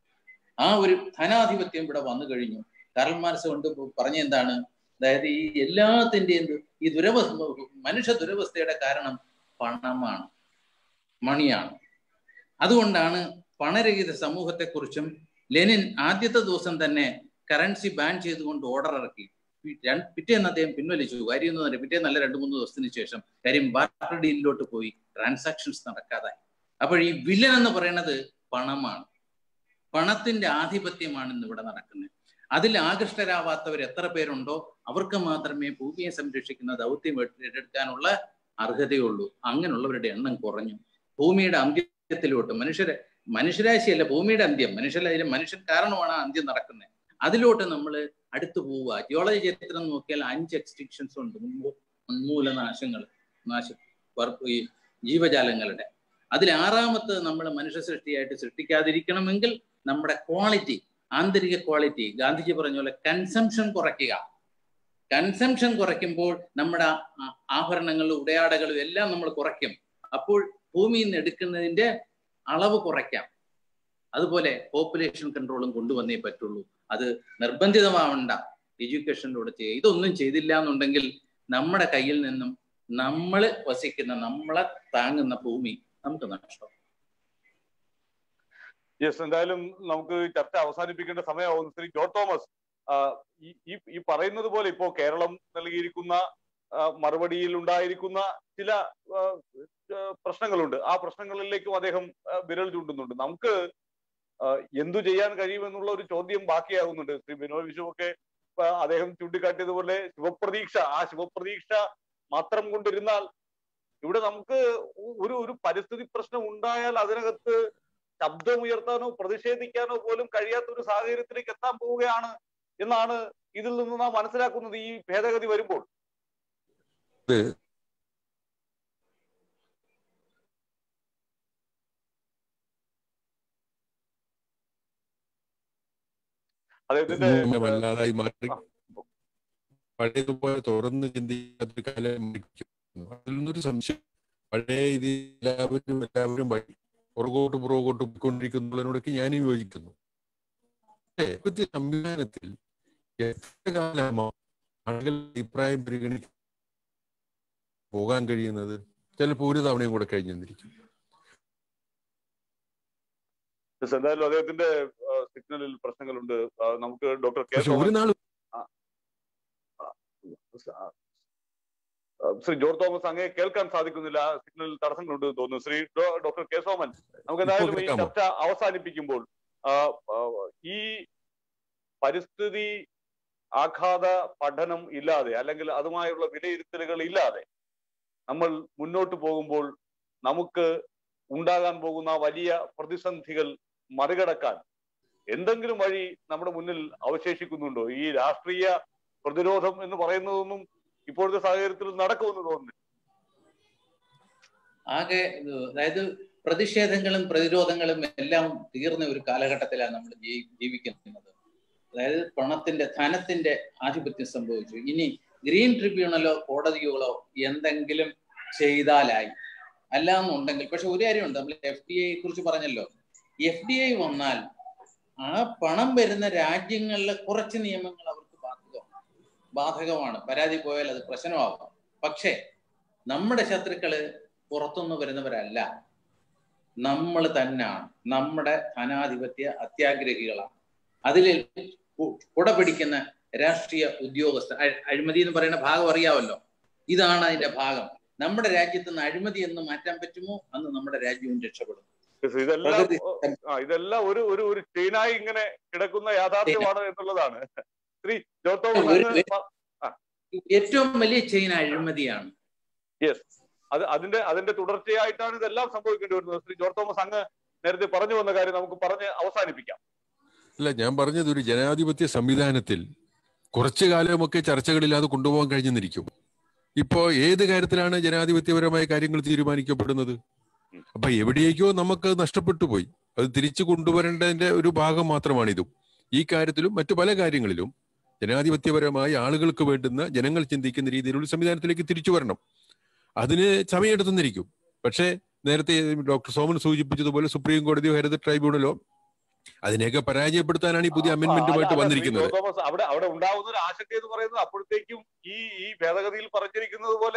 ആ ഒരു ധനാധിപത്യം ഇവിടെ വന്നു കഴിഞ്ഞു കാർൽ മാർക്സ് കൊണ്ട് പറഞ്ഞ എന്താണ് അതായത് ഈ എല്ലാത്തിന്റെയും ഈ ദുരവസ്ഥ മനുഷ്യ ദുരവസ്ഥയുടെ കാരണം പണമാണ് മണിയാണ് അതുകൊണ്ടാണ് പണരഹിത സമൂഹത്തെക്കുറിച്ചും ലെനിൻ ആദ്യത്തെ ദിവസം തന്നെ കറൻസി ബാൻ ചെയ്തുകൊണ്ട് ഓർഡർ ഇറക്കി പി- രണ്ട് പിറ്റേന്ന് അദ്ദേഹം പിൻവലിച്ചു കാര്യം എന്ന് പറഞ്ഞാൽ പിറ്റേന്ന് നല്ല രണ്ട് മൂന്ന് ദിവസത്തിന് ശേഷം കാര്യം ബാർട്ടർ ഡീലിലോട്ട് പോയി ട്രാൻസാക്ഷൻസ് നടക്കാതായി അപ്പോൾ ഈ വില്ലൻ എന്ന് പറയുന്നത് പണമാണ് പണത്തിന്റെ ആധിപത്യമാണ് ഇന്ന് ഇവിടെ നടക്കുന്നത് അതിൽ ആകൃഷ്ടരാവാത്തവർ എത്ര പേരുണ്ടോ അവർക്ക് മാത്രമേ ഭൂമിയെ സംരക്ഷിക്കുന്ന ദൗത്യം ഏറ്റെടുക്കാനുള്ള അർഹതയുള്ളൂ അങ്ങനെയുള്ളവരുടെ എണ്ണം കുറഞ്ഞു ഭൂമിയുടെ അന്ത്യത്തിലോട്ട് മനുഷ്യരെ മനുഷ്യരാശിയല്ല ഭൂമിയുടെ അന്ത്യം മനുഷ്യരാശി മനുഷ്യൻ കാരണമാണ് ആ അന്ത്യം നടക്കുന്നത് അതിലോട്ട് നമ്മൾ അടുത്തു പോവുക ജിയോളജി ചരിത്രം നോക്കിയാൽ അഞ്ച് എക്സ്റ്റിങ്ഷൻസ് ഉണ്ട് ഉന്മൂ- ഉന്മൂലനാശങ്ങൾ നാശം വർ- ഈ ജീവജാലങ്ങളുടെ അതിൽ ആറാമത്തെ നമ്മൾ മനുഷ്യ സൃഷ്ടിയായിട്ട് സൃഷ്ടിക്കാതിരിക്കണമെങ്കിൽ നമ്മുടെ ക്വാളിറ്റി ആന്തരിക ക്വാളിറ്റി ഗാന്ധിജി പറഞ്ഞ പോലെ കൺസംഷൻ കുറയ്ക്കുക കൺസംഷൻ കുറയ്ക്കുമ്പോൾ നമ്മുടെ ആ- ആഭരണങ്ങളും ഉടയാടകളും എല്ലാം നമ്മൾ കുറയ്ക്കും അപ്പോൾ ഭൂമിയിൽ നിന്ന് എടുക്കുന്നതിന്റെ അളവ് കുറയ്ക്കാം അതുപോലെ പോപ്പുലേഷൻ കൺട്രോളും കൊണ്ടുവന്നേ പറ്റുള്ളൂ അത് നിർബന്ധിതമാവണ്ട എഡ്യൂക്കേഷനിലൂടെ ചെയ്യുക ഇതൊന്നും ചെയ്തില്ല എന്നുണ്ടെങ്കിൽ നമ്മുടെ കയ്യിൽ നിന്നും നമ്മൾ വസിക്കുന്ന നമ്മളെ താങ്ങുന്ന ഭൂമി നമുക്ക് നഷ്ടം യെസ് എന്തായാലും നമുക്ക് ഈ ചർച്ച അവസാനിപ്പിക്കേണ്ട സമയമാവുന്നു ശ്രീ ജോ തോമസ് ആ, ഈ ഈ- ഈ പറയുന്നത് പോലെ ഇപ്പോ കേരളം നൽകിയിരിക്കുന്ന ആ, മറുപടിയിൽ ഉണ്ടായിരിക്കുന്ന ചില ആ, ആ, പ്രശ്നങ്ങളുണ്ട് ആ പ്രശ്നങ്ങളിലേക്കും അദ്ദേഹം ആ, വിരൽ ചൂണ്ടുന്നുണ്ട് നമുക്ക് ആ, എന്തു ചെയ്യാൻ കഴിയുമെന്നുള്ള ഒരു ചോദ്യം ബാക്കിയാകുന്നുണ്ട് ശ്രീ ബിനോയ് വിശ്വ ഒക്കെ ആ, അദ്ദേഹം ചൂണ്ടിക്കാട്ടിയതുപോലെ ശുഭപ്രതീക്ഷ ആ ശുഭപ്രതീക്ഷ മാത്രം കൊണ്ടിരുന്നാൽ ഇവിടെ നമുക്ക് ഒരു ഒരു പരിസ്ഥിതി പ്രശ്നം ഉണ്ടായാൽ അതിനകത്ത് ശബ്ദമുയർത്താനോ പ്രതിഷേധിക്കാനോ പോലും കഴിയാത്ത ഒരു സാഹചര്യത്തിലേക്ക് എത്താൻ പോവുകയാണ് എന്നാണ് ഇതിൽ നിന്ന് നാം മനസ്സിലാക്കുന്നത് ഈ ഭേദഗതി വരുമ്പോൾ അദ്ദേഹത്തിന്റെ വല്ലാതായി മാറി പഴയതുപോലെ തുറന്ന് ചിന്തിക്കാത്തൊരു കാലം ഇരിക്കുന്നു. അതിൽ നിന്നൊരു സംശയം പഴയ ഇത് എല്ലാവരും എല്ലാവരും വഴി പുറകോട്ട് പുറകോട്ട് പോയിക്കൊണ്ടിരിക്കുന്നതിനോടൊക്കെ ഞാനും യോജിക്കുന്നു പക്ഷേ ഇപ്പോഴത്തെ സംവിധാനത്തിൽ എത്ര കാലമോ ആളുകൾ അഭിപ്രായം പരിഗണിച്ച് പോകാൻ കഴിയുന്നത് ചിലപ്പോൾ ഒരു തവണയും കൂടെ കഴിഞ്ഞെന്നിരിക്കും എന്തായാലും അദ്ദേഹത്തിന്റെ സിഗ്നലിൽ പ്രശ്നങ്ങളുണ്ട് ആ, നമുക്ക് ഡോക്ടർ കെ പക്ഷെ ഒരു നാൾ ആ, ശ്രീ ജോർജ് തോമസ് അങ്ങേ കേൾക്കാൻ സാധിക്കുന്നില്ല സിഗ്നലിൽ തടസ്സങ്ങളുണ്ട് എന്ന് തോന്നുന്നു ശ്രീ ഡോ- ഡോക്ടർ കെ സോമൻ നമുക്ക് എന്തായാലും ഈ കേൾക്കാമോ? ചർച്ച അവസാനിപ്പിക്കുമ്പോൾ ആ, ആ, ഈ പരിസ്ഥിതി ആഘാത പഠനം ഇല്ലാതെ അല്ലെങ്കിൽ അതുമായുള്ള വിലയിരുത്തലുകൾ ഇല്ലാതെ നമ്മൾ മുന്നോട്ട് പോകുമ്പോൾ നമുക്ക് ഉണ്ടാകാൻ പോകുന്ന വലിയ പ്രതിസന്ധികൾ മറികടക്കാൻ എന്തെങ്കിലും വഴി നമ്മുടെ മുന്നിൽ അവശേഷിക്കുന്നുണ്ടോ ഈ രാഷ്ട്രീയ പ്രതിരോധം എന്ന് പറയുന്നതൊന്നും ഇപ്പോഴത്തെ സാഹചര്യത്തിൽ നടക്കുമെന്ന് തോന്നുന്നു ആകെ ഇത് അതായത് പ്രതിഷേധങ്ങളും പ്രതിരോധങ്ങളും എല്ലാം തീർന്ന ഒരു കാലഘട്ടത്തിലാണ് നമ്മൾ ജീ- ജീവിക്കുന്നത് അതായത് പണത്തിന്റെ ധനത്തിന്റെ ആധിപത്യം സംഭവിച്ചു ഇനി ഗ്രീൻ ട്രിബ്യൂണലോ കോടതികളോ എന്തെങ്കിലും ചെയ്താലായി അല്ല എന്നുണ്ടെങ്കിൽ പക്ഷെ ഒരു കാര്യമുണ്ട് നമ്മൾ എഫ് ഡി ഐയെ കുറിച്ച് പറഞ്ഞല്ലോ എഫ് ഡി ഐ വന്നാൽ ആ പണം വരുന്ന രാജ്യങ്ങളിലെ കുറച്ച് നിയമങ്ങൾ അവർക്ക് ബാധകമാണ് ബാധകമാണ് പരാതി പോയാൽ അത് പ്രശ്നമാകും പക്ഷേ നമ്മുടെ ശത്രുക്കള് പുറത്തുനിന്ന് വരുന്നവരല്ല നമ്മൾ തന്നെയാണ് നമ്മുടെ ധനാധിപത്യ അത്യാഗ്രഹികളാണ് അതിൽ കു- കുട പിടിക്കുന്ന രാഷ്ട്രീയ ഉദ്യോഗസ്ഥർ അഴ്- അഴിമതി എന്ന് പറയുന്ന ഭാഗം അറിയാമല്ലോ ഇതാണ് അതിന്റെ ഭാഗം നമ്മുടെ രാജ്യത്ത് നിന്ന് അഴിമതി എന്ന് മാറ്റാൻ പറ്റുമോ അന്ന് നമ്മുടെ രാജ്യവും രക്ഷപ്പെടും Yes, ഇതെല്ലാം പ്രകൃതി- ആ ഇതെല്ലാം ഒരു ഒരു ഒരു ചെയിനായി ഇങ്ങനെ കിടക്കുന്ന യാഥാർത്ഥ്യമാണ് എന്നുള്ളതാണ് ശ്രീ ജോട്ടോ ഒരു- ഏറ്റവും വലിയ ചെയിൻ അഴിമതിയാണ് യെസ് അത് അതിന്റെ അതിന്റെ തുടർച്ചയായിട്ടാണ് ഇതെല്ലാം സംഭവിക്കേണ്ടി വരുന്നത് ശ്രീ ജോർജ് തോമസ് അങ്ങ് നേരത്തെ പറഞ്ഞു വന്ന കാര്യം നമുക്ക് പറഞ്ഞ് അവസാനിപ്പിക്കാം അല്ല ഞാൻ പറഞ്ഞത് ഒരു ജനാധിപത്യ സംവിധാനത്തിൽ കുറച്ചു കാലമൊക്കെ ചർച്ചകളില്ലാതെ കൊണ്ടുപോകാൻ കഴിഞ്ഞെന്നിരിക്കും ഇപ്പോ ഏത് കാര്യത്തിലാണ് ജനാധിപത്യപരമായ കാര്യങ്ങൾ തീരുമാനിക്കപ്പെടുന്നത് അപ്പൊ എവിടേക്കോ നമുക്ക് നഷ്ടപ്പെട്ടു പോയി അത് തിരിച്ചു കൊണ്ടുവരേണ്ടതിന്റെ ഒരു ഭാഗം മാത്രമാണിതും ഈ കാര്യത്തിലും മറ്റു പല കാര്യങ്ങളിലും ജനാധിപത്യപരമായി ആളുകൾക്ക് വേണ്ടുന്ന ജനങ്ങൾ ചിന്തിക്കുന്ന രീതിയിലുള്ള സംവിധാനത്തിലേക്ക് തിരിച്ചു വരണം അതിന് സമയമെടുത്തെന്നിരിക്കും പക്ഷേ നേരത്തെ ഡോക്ടർ സോമൻ സൂചിപ്പിച്ചതുപോലെ സുപ്രീം കോടതിയോ ഹരിത ട്രൈബ്യൂണലോ അതിനെയൊക്കെ പരാജയപ്പെടുത്താനാണ് ഈ പുതിയ ആ, അമെന്റ്മെന്റുമായിട്ട് അല്ല, അല്ല, ശ്രീ വന്നിരിക്കുന്നത് ജോർജ് തോമസ് അവിടെ അവിടെ ഉണ്ടാവുന്ന ഒരു ആശങ്ക എന്ന് പറയുന്നത് അപ്പോഴത്തേക്കും ഈ ഈ ഭേദഗതിയിൽ പറഞ്ഞിരിക്കുന്നത് പോലെ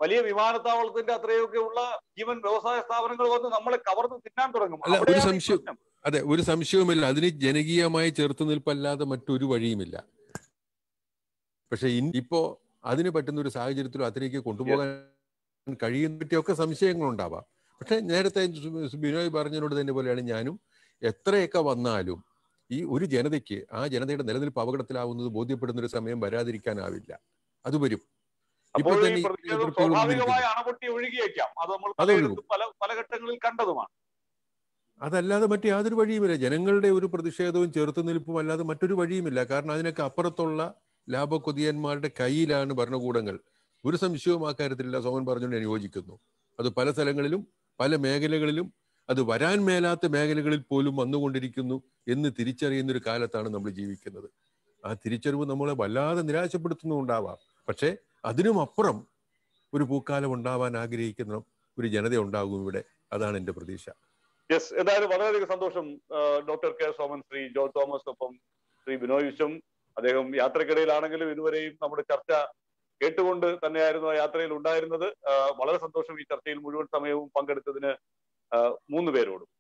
വലിയ വിമാനത്താവളത്തിന്റെ അത്രയൊക്കെ ഉള്ള ജീവൻ വ്യവസായ സ്ഥാപനങ്ങൾ വന്ന് നമ്മളെ കവർന്ന് തിന്നാൻ തുടങ്ങും അല്ല, ഒരു അവിടെയാണ് ഈ സംശയം- പ്രശ്നം. അതെ ഒരു സംശയവുമില്ല അതിന് ജനകീയമായി ചേർത്ത് നിൽപ്പല്ലാതെ മറ്റൊരു വഴിയുമില്ല പക്ഷെ ഇൻ- ഇപ്പോ അതിന് പറ്റുന്ന ഒരു സാഹചര്യത്തിലും അതിലേക്ക് കൊണ്ടുപോകാൻ കഴിയുന്ന പറ്റിയൊക്കെ സംശയങ്ങളുണ്ടാവാം പക്ഷെ നേരത്തെ സു- ബിനോയ് പറഞ്ഞതിനോട് തന്നെ പോലെയാണ് ഞാനും എത്രയൊക്കെ വന്നാലും ഈ ഒരു ജനതയ്ക്ക് ആ ജനതയുടെ നിലനിൽപ്പ് അപകടത്തിലാവുന്നത് ബോധ്യപ്പെടുന്ന ഒരു സമയം വരാതിരിക്കാനാവില്ല അത് വരും ഇപ്പൊ അപ്പോൾ ഈ തന്നെ ഈ പ്രതിഷേധം എതിർപ്പുകൾ സ്വാഭാവികമായി അണപൊട്ടി ഒഴുകിയേക്കാം അത് നമ്മൾ അത് ഒഴുകും. പലയിടത്തും പല പല ഘട്ടങ്ങളിൽ കണ്ടതുമാണ് അതല്ലാതെ മറ്റു യാതൊരു വഴിയുമില്ല ജനങ്ങളുടെ ഒരു പ്രതിഷേധവും ചെറുത്തുനിൽപ്പും അല്ലാതെ മറ്റൊരു വഴിയുമില്ല കാരണം അതിനൊക്കെ അപ്പുറത്തുള്ള ലാഭക്കൊതിയന്മാരുടെ കയ്യിലാണ് ഭരണകൂടങ്ങൾ ഒരു സംശയവും ആ കാര്യത്തിലില്ല സോമൻ പറഞ്ഞുകൊണ്ട് ഞാൻ യോജിക്കുന്നു അത് പല സ്ഥലങ്ങളിലും പല മേഖലകളിലും അത് വരാൻ മേലാത്ത മേഖലകളിൽ പോലും വന്നുകൊണ്ടിരിക്കുന്നു എന്ന് തിരിച്ചറിയുന്ന ഒരു കാലത്താണ് നമ്മൾ ജീവിക്കുന്നത് ആ തിരിച്ചറിവ് നമ്മളെ വല്ലാതെ നിരാശപ്പെടുത്തുന്നുണ്ടാവാം പക്ഷേ അതിനും അപ്പുറം ഒരു പൂക്കാലം ഉണ്ടാവാൻ ആഗ്രഹിക്കുന്ന ഒരു ജനത ഉണ്ടാകും ഇവിടെ അതാണ് എന്റെ പ്രതീക്ഷ യെസ് എന്തായാലും വളരെയധികം സന്തോഷം ഡോക്ടർ കെ സോമൻ ശ്രീ ജോ തോമസ് ഒപ്പം ശ്രീ ബിനോയ് വിശ്വം അദ്ദേഹം യാത്രക്കിടയിലാണെങ്കിലും ഇതുവരെയും നമ്മുടെ ചർച്ച കേട്ടുകൊണ്ട് തന്നെയായിരുന്നു ആ യാത്രയിൽ ഉണ്ടായിരുന്നത് ആ, വളരെ സന്തോഷം ഈ ചർച്ചയിൽ മുഴുവൻ സമയവും പങ്കെടുത്തതിന് ആ, മൂന്ന് പേരോടും